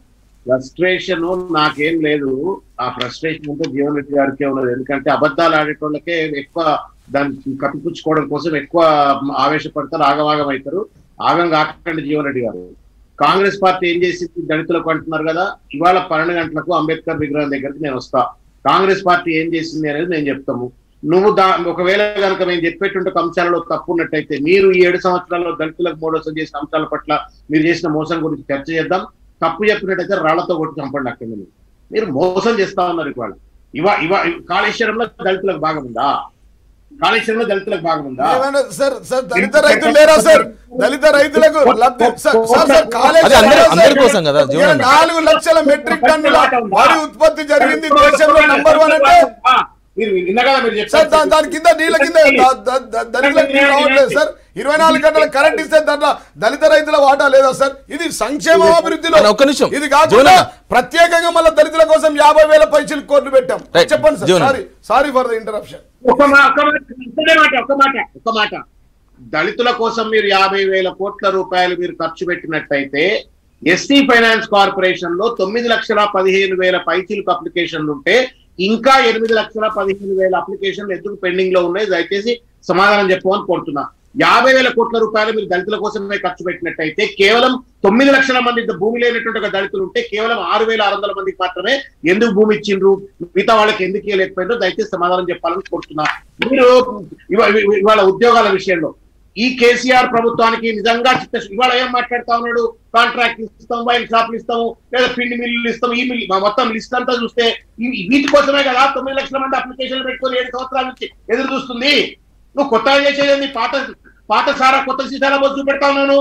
ఫ్రస్ట్రేషన్ నాకేం లేదు ఆ ఫ్రస్ట్రేషన్ అంతా జీవన్ రెడ్డి గారికే ఉన్నది ఎందుకంటే అబద్ధాలు ఆడేటోళ్ళకే ఎక్కువ దాన్ని కప్పిపుచ్చుకోవడం కోసం ఎక్కువ ఆవేశపడతారు ఆగమాగం అవుతారు ఆగం కాకండి జీవన్ రెడ్డి గారు కాంగ్రెస్ పార్టీ ఏం చేసింది దళితులకు అంటున్నారు కదా ఇవాళ పన్నెండు గంటలకు అంబేద్కర్ విగ్రహం దగ్గరికి నేను వస్తా కాంగ్రెస్ పార్టీ ఏం చేసింది అనేది నేను చెప్తాము నువ్వు దా ఒకవేళ కనుక మేము చెప్పేటువంటి అంశాలలో తప్పు ఉన్నట్టయితే మీరు ఈ ఏడు సంవత్సరాల్లో దళితులకు మోడోసం చేసిన అంశాల పట్ల మీరు చేసిన మోసం గురించి చర్చ చేద్దాం తప్పు చెప్పినట్టయితే రాళ్లతో కొట్టి చంపండి అక్కడ మీరు మీరు మోసం చేస్తా ఉన్నారు ఇవాళ ఇవా ఇవా కాళేశ్వరంలో దళితులకు భాగం ఉందా కాళేశ్వరంలో దళితులకు భాగం ఉందా ఏమైనా సార్ సార్ దళిత రైతులు లేరా సార్ దళిత రైతులకు లబ్ధి సార్ సార్ సార్ కాలేజ్ అది అందరి- అందరి కోసం కదా, జీవన్ అన్న. నాలుగు లక్షల మెట్రిక్ టన్నుల వరి ఉత్పత్తి జరిగింది దేశంలో నంబర్ వన్ అంటే ఆ, మీరు విన్న కదా మీరు సార్ దా- చెప్పారు దాని కింద నీళ్ళ కింద ద- ద- ద- దళితులకు నీళ్ళు రావట్లేదు సార్ ఇరవై నాలుగు గంటల కరెంట్ ఇస్తే దాంట్లో దళిత రైతుల వాటా లేదా సార్ ఇది సంక్షేమ అభివృద్ధిలో అన్న, ఒక్క నిమిషం. ఇది కాకుండా జీవన్ ప్రత్యేకంగా మళ్ళీ దళితుల కోసం యాభై వేల పైసలు కోట్లు పెట్టాం Right. చెప్పండి sir Jeevan. Sorry sorry for the interruption ఒక మా- ఒక మాట ఒక్కటే మాట ఒక మాట ఒక మాట దళితుల కోసం మీరు యాభై వేల కోట్ల రూపాయలు మీరు ఖర్చు పెట్టినట్టయితే ఎస్టీ ఫైనాన్స్ కార్పొరేషన్ లో తొమ్మిది లక్షల పదిహేను వేల పైచిలకు అప్లికేషన్లు ఉంటే ఇంకా ఎనిమిది లక్షల పదిహేను వేల అప్లికేషన్లు ఎందుకు పెండింగ్ లో ఉన్నాయి దయచేసి సమాధానం చెప్పమని కోరుతున్నా యాభై వేల కోట్ల రూపాయలు మీరు దళితుల కోసమే ఖర్చు పెట్టినట్టయితే కేవలం తొమ్మిది లక్షల మంది భూమి లేనటువంటి ఒక దళితులు ఉంటే కేవలం ఆరు వేల ఆరు వందల మందికి మాత్రమే ఎందుకు భూమి ఇచ్చిండ్రు మిగతా వాళ్ళకి ఎందుకు ఇవ్వలేకపోయినారు దయచేసి సమాధానం చెప్పాలని కోరుతున్నా మీరు ఇవా- ఇవా- ఇవాళ ఉద్యోగాల విషయంలో ఈ కేసీఆర్ ప్రభుత్వానికి నిజంగా చిత్త ఇవాళ ఏం మాట్లాడుతా ఉన్నాడు కాంట్రాక్ట్ ఇస్తాం వైన్ షాపులు ఇస్తాము లేదా పిండి మిల్లులు ఇస్తాం ఈ మిల్లు మొత్తం లిస్ట్ అంతా చూస్తే ఈ- వీటి కోసమే కదా తొమ్మిది లక్షల మంది అప్లికేషన్లు పెట్టుకొని ఏడు సంవత్సరాల నుంచి ఎదురు చూస్తుంది నువ్వు కొత్తగా చేసేది పాత పాత సారా కొత్త సీసారా పోసి చూపెడతా ఉన్నాను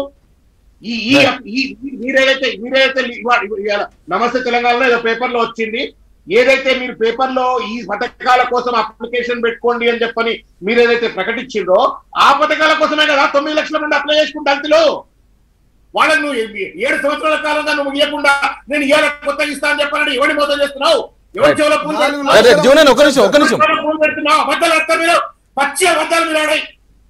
ఈ ఈ ఈ- ఈ- మీరేదైతే మీరేదైతే ఇవా- ఇవాళ నమస్తే తెలంగాణలో ఏదో పేపర్ లో వచ్చింది ఏదైతే మీరు పేపర్ లో ఈ పథకాల కోసం అప్లికేషన్ పెట్టుకోండి అని చెప్పని మీరు ఏదైతే ప్రకటించిండ్రో ఆ పథకాల కోసమే కదా తొమ్మిది లక్షల మంది అప్లై చేసుకుంటే దళితులు వాళ్ళని నువ్వు ఏ- ఏడు సంవత్సరాల కాలంగా నువ్వు ఇవ్వకుండా నేను ఏడు కొత్తగా ఇస్తా అని చెప్పాలని ఎవరి మోసం చేస్తున్నావు ఎవరి చెవులో పూలు నాలుగు పెడుతున్నావు? అరే, జీవన్ అన్న, ఒక నిమిషం ఒక నిమిషం చెవులో పూలు పెడుతున్నావు అబద్ధాలు ఆడతారు మీరు పచ్చి అబద్ధాలు మీరు ఆడాయి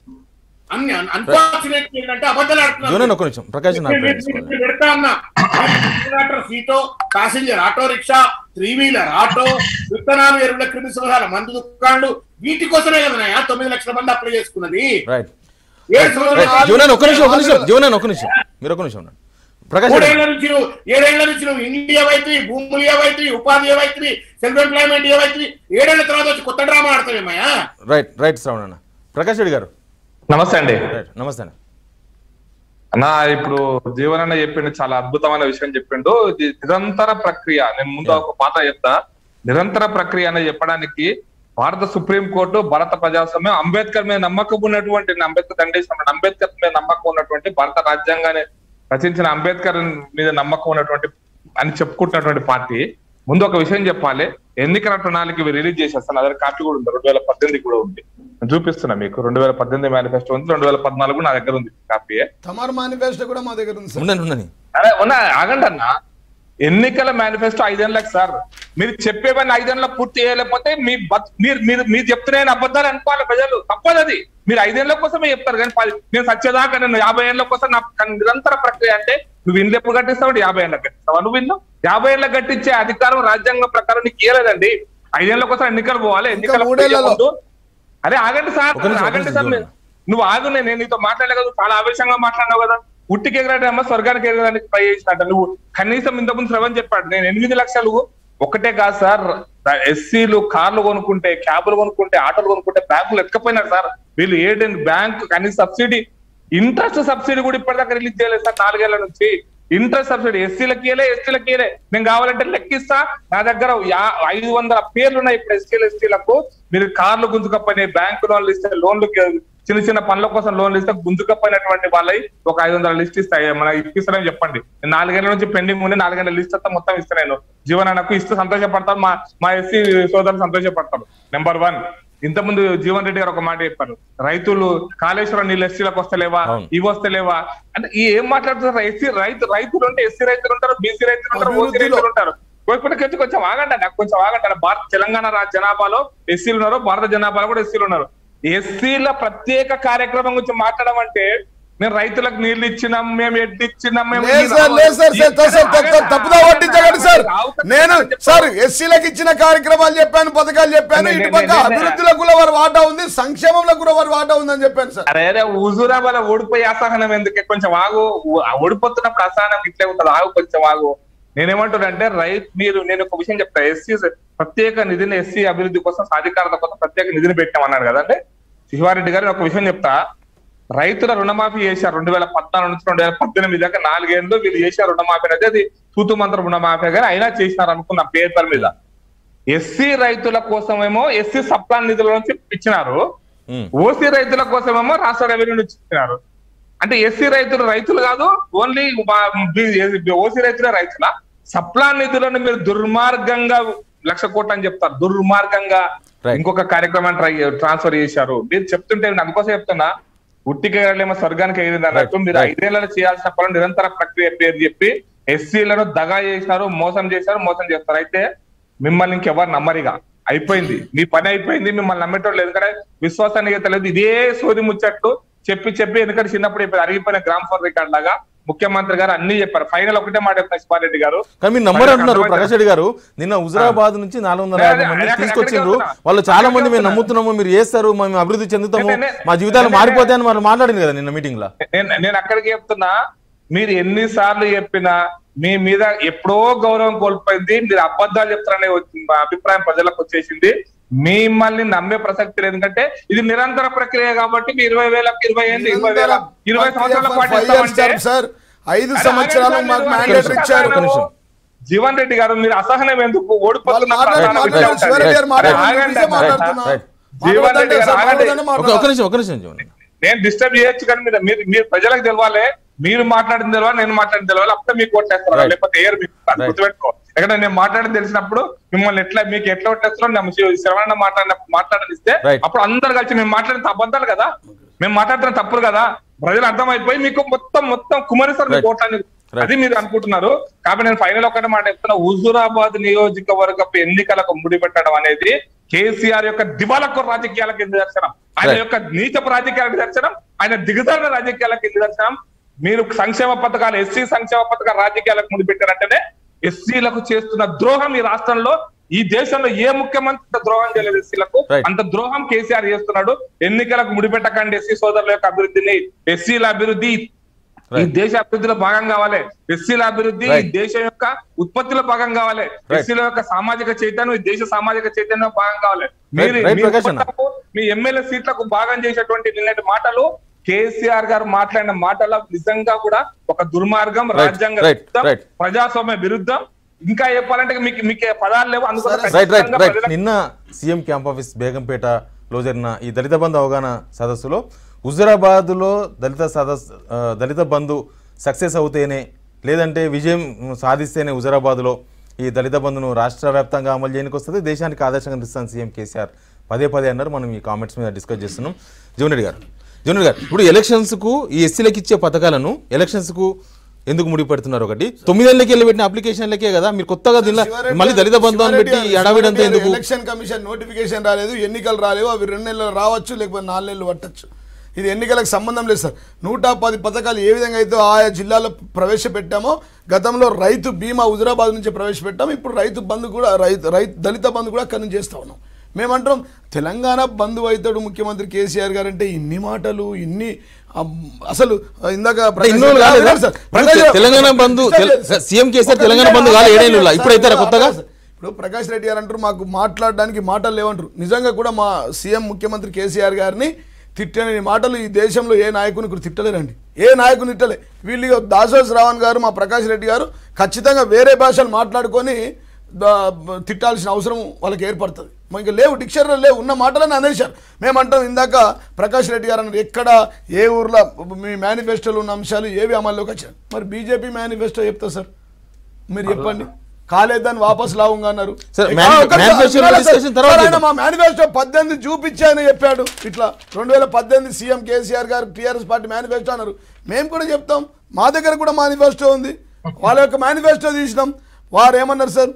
అన్ని అన్ఫార్చునేట్ ఏంటంటే అబద్ధాలు ఆడుతున్నారు జీవన్ అన్న, ఒక నిమిషం ప్రకాష్ అన్న అభిప్రాయం తీసుకోవాలి. నేను పెడతా ఉన్నా కిలోమీటర్ సీటో passenger auto rickshaw three wheeler auto విత్తనాలు ఎరువుల క్రిమి సంహార మందు దుకాణాలు వీటి కోసమే కదా తొమ్మిది లక్షల మంది అప్లై చేసుకున్నది రైట్ ఏడు సంవత్సరాల రైట్ జీవన్ అన్న, ఒక నిమిషం ఒక నిమిషం జీవన్ అన్న, ఒక నిమిషం మీరు ఒక నిమిషం ఉండండి. ప్రకాష్ అన్న, మూడేళ్ల నుంచి నువ్వు ఏడేళ్ల నుంచి నువ్వు ఇండియా ఏవైతే భూములు ఏవైతే ఉపాధి ఏవైతే సెల్ఫ్ ఎంప్లాయ్మెంట్ ఏవైతే ఏడేళ్ల తర్వాత వచ్చి కొత్త డ్రామా ఆడతావేమయ్యా రైట్ రైట్ శ్రావణ్ అన్న ప్రకాష్ రెడ్డి గారు నమస్తే అండి రైట్ నమస్తే అన్న అన్న ఇప్పుడు జీవన్ అన్న చెప్పిండు చాలా అద్భుతమైన విషయం చెప్పిండు ఇది నిరంతర ప్రక్రియ నేను ముందు ఒక పాట చెప్తా నిరంతర ప్రక్రియ అని చెప్పడానికి భారత సుప్రీం కోర్టు భారత ప్రజాస్వామ్యం అంబేద్కర్ మీద నమ్మకం ఉన్నటువంటి అంబేద్కర్ దండేసిన అంబేద్కర్ మీద నమ్మకం ఉన్నటువంటి భారత రాజ్యాంగాన్ని రచించిన అంబేద్కర్ మీద నమ్మకం ఉన్నటువంటి అని చెప్పుకుంటున్నటువంటి పార్టీ ముందు ఒక విషయం చెప్పాలి ఎన్నికల ప్రణాళిక ఇవి రిలీజ్ చేసేస్తాను అదే కాపీ కూడా ఉంది రెండు వేల పద్దెనిమిది కూడా ఉంది నేను చూపిస్తున్నా మీకు రెండు వేల పద్దెనిమిది మేనిఫెస్టో ఉంది రెండు వేల పద్నాలుగు నా దగ్గర ఉంది కాపీ తమర్ మేనిఫెస్టో కూడా మా దగ్గర ఉంది సార్ ఉండండి ఉండని అరే ఉన్నా ఆగండి అన్న ఎన్నికల మేనిఫెస్టో ఐదేళ్లకు సార్ మీరు చెప్పేవన్నీ ఐదేళ్లకు పూర్తి చేయలేకపోతే మీ బత్- మీరు మీరు మీరు చెప్తున్నాయని అబద్ధాలు అనుకోవాలి ప్రజలు తప్పదు అది మీరు ఐదేళ్ల కోసమే చెప్తారు కానీ పది నేను సత్యదాకా నేను యాభై ఏళ్ల కోసం నా కన్- నిరంతర ప్రక్రియ అంటే నువ్వు ఇల్లు ఎప్పుడు కట్టిస్తావు యాభై ఏళ్ళకి కట్టిస్తావా నువ్వు ఇల్లు యాభై ఏళ్ళకి కట్టించే అధికారం రాజ్యాంగం ప్రకారం నీకు ఇయ్యలేదండి ఐదేళ్ల కోసం ఎన్నికలు పోవాలి ఎన్నికలు మూడేళ్లలో. ముందు అరే ఆగండి సార్ ఒక నిమిషం, ఒక ఆగండి నిమిషం సార్ చూడండి. నువ్వు ఆగు నేను నేను నీతో మాట్లాడలే కదా చాలా ఆవేశంగా మాట్లాడినావు కదా ఉట్టికి ఎగరాడేమో స్వర్గానికి ఎగరడానికి ట్రై చేసినట్ట నువ్వు కనీసం ఇంతకుముందు శ్రవణ్ చెప్పాడు నేను ఎనిమిది లక్షలు ఒకటే కాదు సార్ ఎస్సీలు కార్లు కొనుక్కుంటే క్యాబులు కొనుక్కుంటే ఆటోలు కొనుక్కుంటే బ్యాంకులు ఎక్కపోయినారు సార్ వీళ్ళు ఏడెన్ బ్యాంక్ కనీస సబ్సిడీ ఇంట్రెస్ట్ సబ్సిడీ కూడా ఇప్పటిదాకా రిలీజ్ చేయలేదు సార్ నాలుగేళ్ల నుంచి ఇంట్రెస్ట్ సబ్సిడీ ఎస్సీలకి ఇయలే ఎస్టీలకి ఇయలే నేను కావాలంటే లెక్కిస్తా నా దగ్గర యా- ఐదు వందల పేర్లు ఉన్నాయి ఇప్పుడు ఎస్టీలు ఎస్టీలకు మీరు కార్లు గుంజుకపోయినాయి బ్యాంకు లోన్లు ఇస్తే లోన్లు చిన్న చిన్న పనుల కోసం లోన్లు ఇస్తే గుంజుకపోయినటువంటి వాళ్ళవి ఒక ఐదు వందల లిస్ట్ ఇస్తాయి మన ఇప్పిస్తారని చెప్పండి నేను నాలుగేళ్ల నుంచి పెండింగ్ ఉండి నాలుగేళ్ల లిస్ట్ అంతా మొత్తం ఇస్తాను జీవనానికి ఇస్తే సంతోషపడతాను మా మా ఎస్సీ సోదరులు సంతోషపడతారు నెంబర్ వన్ ఇంతకుముందు జీవన్ రెడ్డి గారు ఒక మాట చెప్పారు రైతులు కాళేశ్వరం నీళ్ళు ఎస్సీలకు వస్తలేవా అవును. ఇవి వస్తలేవా అంటే ఈ ఏం మాట్లాడుతున్నారు ఎస్సీ రైతు రైతులు ఉంటే ఎస్సీ రైతులు ఉంటారు బీసీ రైతులు ఉంటారు ఓసీ అభివృద్ధిలో. రైతులు ఉంటారు కొంచెం కొంచెం కొంచెం ఆగండి నాకు కొంచెం ఆగండి భారత తెలంగాణ రాష్ట్ర జనాభాలో ఎస్సీలు ఉన్నారు భారత జనాభాలో కూడా ఎస్సీలు ఉన్నారు ఎస్సీల ప్రత్యేక కార్యక్రమం గురించి మాట్లాడడం అంటే మేము రైతులకు నీళ్లు ఇచ్చినాం మేము ఎడ్లు ఇచ్చినాం మేము లేదు ఈ సార్ రావు- లేదు సార్ ఈ- సార్ సార్ తప్పు- ఆగండి, తప్పుదా ఆగండి, పట్టించకండి సార్ రావు- నేను చెప్పండి. సార్ ఎస్సీలకు ఇచ్చిన కార్యక్రమాలు చెప్పాను పథకాలు చెప్పాను నేను- ఇటు పక్క నేను- అభివృద్ధిలో కూడా వారి వాటా ఉంది సంక్షేమంలో కూడా వారి వాటా ఉందని చెప్పాను సార్ అరే అరే హుజూరాబాద్ ఓడిపోయి అసహనం ఎందుకే కొంచెం ఆగు ఓ- ఓడిపోతున్నప్పుడు అసహనం ఇట్లే ఉంటుంది ఆగు కొంచెం ఆగు నేనేమంటున్నానంటే రైతు మీరు నేను ఒక విషయం చెప్తా ఎస్సీ ప్రత్యేక నిధిని ఎస్సీ అభివృద్ధి కోసం సాధికారత కోసం ప్రత్యేక నిధిని పెట్టామన్నారు కదండి శివారెడ్డి గారు నేను ఒక విషయం చెప్తా రైతుల రుణమాఫీ చేశారు రెండు వేల పద్నాలుగు నుంచి రెండు వేల పద్దెనిమిది దాకా నాలుగేళ్ళు వీళ్ళు చేశారు రుణమాఫీ అనేది అది తూతు మంత్ర రుణమాఫీ కానీ అయినా చేసినారు అనుకున్న పేపర్ మీద ఎస్సీ రైతుల కోసమేమో ఎస్సీ సప్లాన్ నిధుల నుంచి ఇచ్చినారు ఉమ్. ఓసీ రైతుల కోసమేమో రాష్ట్ర రెవెన్యూ నుంచి ఇచ్చినారు అంటే ఎస్సీ రైతులు రైతులు కాదు ఓన్లీ ఓసీ రైతులే రైతుల సప్లాన్ నిధులను మీరు దుర్మార్గంగా లక్ష కోట్లు అని చెప్తారు దుర్మార్గంగా Right. ఇంకొక కార్యక్రమాన్ని ట్రై ట్రాన్స్ఫర్ చేశారు మీరు చెప్తుంటే నేను అందుకోసం చెప్తున్నా ఉట్టికేమో స్వర్గానికి ఎగిరింది అన్నట్టు Right, మీరు right. ఐదేళ్లలో చేయాల్సిన పనులు నిరంతర ప్రక్రియ పేరు చెప్పి ఎస్సీలను దగా చేశారు మోసం చేశారు మోసం చేస్తారు అయితే మిమ్మల్ని ఇంకెవరు నమ్మరిగా అయిపోయింది మీ పని అయిపోయింది మిమ్మల్ని నమ్మేటోళ్ళు ఎందుకంటే విశ్వాసానికి తెలియదు ఇదే సోది ముచ్చట్లు చెప్పి చెప్పి ఎందుకంటే చిన్నప్పుడు ఇప్పుడు అరిగిపోయిన గ్రామ్ ఫోన్ రికార్డ్ లాగా ముఖ్యమంత్రి గారు అన్ని చెప్పారు ఫైనల్ ఒకటే మాట చెప్తున్నారు శివారెడ్డి గారు కానీ మీరు నమ్మరు అంటున్నారు ప్రకాష్ రెడ్డి గారు నిన్న హుజరాబాద్ నుంచి నాలుగు వందల యాభై అదే, మంది అదే, అక్కడికే తీసుకొచ్చిండ్రు వస్తున్నా. వాళ్ళు చాలా మంది మేము అక్కడికే నమ్ముతున్నాము మీరు చేస్తారు మేము అభివృద్ధి చెందుతాము నే- నే- మా జీవితాలు నే- నే- మారిపోతాయని వాళ్ళు మాట్లాడింది కదా నిన్న మీటింగ్ లో నేను నేను అక్కడికి చెప్తున్నా మీరు ఎన్నిసార్లు చెప్పినా మీ మీద ఎప్పుడో గౌరవం కోల్పోయింది మీరు అబద్ధాలు చెప్తారనే వచ్చింది మా అభిప్రాయం ప్రజలకు వచ్చేసింది మిమ్మల్ని నమ్మే ప్రసక్తి లేదు ఎందుకంటే ఇది నిరంతర ప్రక్రియ కాబట్టి మీ ఇరవై వేలకు ఇరవై ఏళ్ళు ఇరవై వేల ఇరవై సంవత్సరాల పాటు ఇస్తామంటే సార్ ఐదు అరే, సంవత్సరాలు ఆగండి మాకు సార్, మ్యాండేట్ మీరు ఇచ్చారు ఒక్క నిమిషం. జీవన్ రెడ్డి గారు మీరు అసహనం ఎందుకు ఓడిపోతున్న వాళ్ళు మాట్లాడి- ప్రధాన మాట్లాడి విషయం ఉంటుంది. శివారెడ్డి గారు అరే, మాట్లాడి ఆగండి నిజం అన్న. మాట్లాడుతున్నా. రైట్. జీవన్ రెడ్డి గారు సార్, ఆగండి. మాట్లాడనే ఒక ఒక మాట్లాడాలి. నిమిషం ఒక నిమిషం చూడండి నేను డిస్టర్బ్ చేయొచ్చు కానీ మీరు మీరు మీరు ప్రజలకు తెలవాలి మీరు మాట్లాడింది తెలవాలి నేను మాట్లాడింది తెలవాలి అప్పుడే మీకు ఓట్లేస్తారు Right. లేకపోతే ఏరు మీకు అది Right. గుర్తుపెట్టుకో ఎక్కడ నేను మాట్లాడింది తెలిసినప్పుడు మిమ్మల్ని ఎట్లా మీకు ఎట్లా ఓట్లేస్తారో నేను శ్రవణ మాట్లాడినప్పుడు మాట్లాడనిస్తే Right. అప్పుడు అందరు కలిసి మేము మాట్లాడిన అబద్ధాలు కదా మేము మాట్లాడుతున్న తప్పులు కదా ప్రజలు అర్థమైపోయి మీకు మొత్తం మొత్తం కుమరిస్తారు Right. మీకు ఓట్లని Right. అది మీరు అనుకుంటున్నారు కాబట్టి నేను ఫైనల్ ఒకటే మాట చెప్తున్నా హుజూరాబాద్ నియోజకవర్గపు ఎన్నికలకు ముడిపెట్టడం అనేది కేసీఆర్ యొక్క దివాలకు రాజకీయాలకు నిదర్శనం ఆయన Right. యొక్క నీచపు రాజకీయాలకు నిదర్శనం ఆయన దిగజారిన రాజకీయాలకు నిదర్శనం మీరు సంక్షేమ పథకాలు ఎస్సీ సంక్షేమ పథకాల రాజకీయాలకు ముందు పెట్టారంటేనే ఎస్సీలకు చేస్తున్న ద్రోహం ఈ రాష్ట్రంలో ఈ దేశంలో ఏ ముఖ్యమంత్రి ఇంత ద్రోహం చేయలేదు ఎస్సీలకు Right. అంత ద్రోహం కేసీఆర్ చేస్తున్నాడు ఎన్నికలకు ముడిపెట్టకండి ఎస్సీ సోదరుల యొక్క అభివృద్ధిని ఎస్సీల అభివృద్ధి ఈ Right. దేశ అభివృద్ధిలో భాగం కావాలి ఎస్సీల అభివృద్ధి ఈ Right. దేశం యొక్క ఉత్పత్తిలో భాగం కావాలి Right. ఎస్సీల యొక్క సామాజిక చైతన్యం ఈ దేశ సామాజిక చైతన్యం భాగం కావాలి మీరు Right, మీ ప్రకాష్ అన్న. ఓట్లకు, మీ ఎమ్మెల్యే సీట్లకు భాగం చేసేటువంటి నిన్నటి మాటలు కేసీఆర్ గారు మాట్లాడిన మాటల నిజంగా కూడా ఒక దుర్మార్గం Right, రాజ్యాంగ right, విరుద్ధం, right. ప్రజాస్వామ్య విరుద్ధం ఇంకా చెప్పాలంటే మీకు మీకు పదాలు లేవు అందుకోసం సరే, రైట్ రైట్ ఖచ్చితంగా రైట్ ప్రజలకు నిన్న సీఎం క్యాంప్ ఆఫీస్ బేగంపేటలో జరిగిన ఈ దళిత బంధు అవగాహన సదస్సులో హుజరాబాద్లో దళిత సదస్సు ఆ, దళిత బంధు సక్సెస్ అవుతేనే లేదంటే విజయం సాధిస్తేనే హుజరాబాద్లో ఈ దళిత బంధును రాష్ట్ర వ్యాప్తంగా అమలు చేయడానికి వస్తుంది దేశానికి ఆదర్శంగా నిలుస్తాను సీఎం కేసీఆర్ పదే పదే అన్నారు మనం ఈ కామెంట్స్ మీద డిస్కస్ చేస్తున్నాం జీవన్ రెడ్డి గారు జీవన్ రెడ్డి గారు ఇప్పుడు ఎలక్షన్స్కు ఈ ఎస్సీలకు ఇచ్చే పథకాలను ఎలక్షన్స్కు ఎందుకు ముడిపెడుతున్నారు ఒకటి తొమ్మిదేళ్ళకి వెళ్ళి పెట్టిన అప్లికేషన్లకే కదా మీరు కొత్తగా దీనిలో శివారెడ్డి మళ్ళీ దళిత బంధు అని శివారెడ్డి పెట్టి గారు, ఎడావిడంతా శివారెడ్డి ఎందుకు గారు, ఎలక్షన్ కమిషన్ నోటిఫికేషన్ రాలేదు ఎన్నికలు రాలేవు అవి రెండు నెలలు రావచ్చు లేకపోతే నాలుగు నెలలు పట్టచ్చు ఇది ఎన్నికలకు సంబంధం లేదు సార్ నూట పది పథకాలు ఏ విధంగా అయితే ఆయా జిల్లాలో ప్రవేశపెట్టామో గతంలో రైతు బీమా హుజరాబాద్ నుంచి ప్రవేశపెట్టాము ఇప్పుడు రైతు బంధు కూడా రైతు రైతు దళిత బంధు కూడా అక్కడి నుంచి చేస్తా ఉన్నాం మేమంటాం తెలంగాణ బంధు అవుతాడు ముఖ్యమంత్రి కేసీఆర్ గారు అంటే ఇన్ని మాటలు ఇన్ని అమ్, అసలు ఇందాక ప్రకాష్ ఇన్ని రోజులు కాలేదా? సార్, ప్రకాష్- తెలంగాణ బంధు తెల- సీఎం కేసీఆర్ ఒక తెలంగాణ నిమిషం బంధు కాలే, ఆగండి. ఏడేళ్ళు ఇలా. ఇప్పుడు అవుతారా కొత్తగా? ఇప్పుడు ప్రకాష్ రెడ్డి గారు అంటారు మాకు మాట్లాడడానికి మాటలు లేవంటారు నిజంగా కూడా మా సీఎం ముఖ్యమంత్రి కేసీఆర్ గారిని తిట్టని మాటలు ఈ దేశంలో ఏ నాయకుని కూడా తిట్టలేరండి ఏ నాయకుని తిట్టలే వీళ్ళు ఇగో దాసోస్ రావణ్ గారు మా ప్రకాష్ రెడ్డి గారు ఖచ్చితంగా వేరే భాషలు మాట్లాడుకొని దా- బ- తిట్టాల్సిన అవసరం వాళ్ళకి ఏర్పడుతుంది మరి ఇంకా లేవు డిక్షనరీలో లేవు ఉన్న మాటలని అనేశారు మేమంటాం ఇందాక ప్రకాష్ రెడ్డి గారు అన్నారు ఎక్కడ ఏ ఊర్లో మీ మేనిఫెస్టోలో ఉన్న అంశాలు ఏవి అమల్లోకి వచ్చాయి మరి బీజేపీ మేనిఫెస్టో చెప్తా సార్ మీరు చెప్పండి కాలేదని వాపస్ లావుగా అన్నారు సార్, ఏ, మేని- ఒక్క నిమిషం, మేనిఫెస్టో వినాలా సార్? డిస్కషన్ తర్వాత సార్, ఆయన చేద్దాం. మా మేనిఫెస్టో పద్దెనిమిది చూపించి ఆయన చెప్పాడు ఇట్లా రెండు వేల పద్దెనిమిది సీఎం కేసీఆర్ గారు టీఆర్ఎస్ పార్టీ మేనిఫెస్టో అన్నారు మేము కూడా చెప్తాం మా దగ్గర కూడా మేనిఫెస్టో ఉంది వాళ్ళ యొక్క మేనిఫెస్టో తీసినాం వారు ఏమన్నారు సార్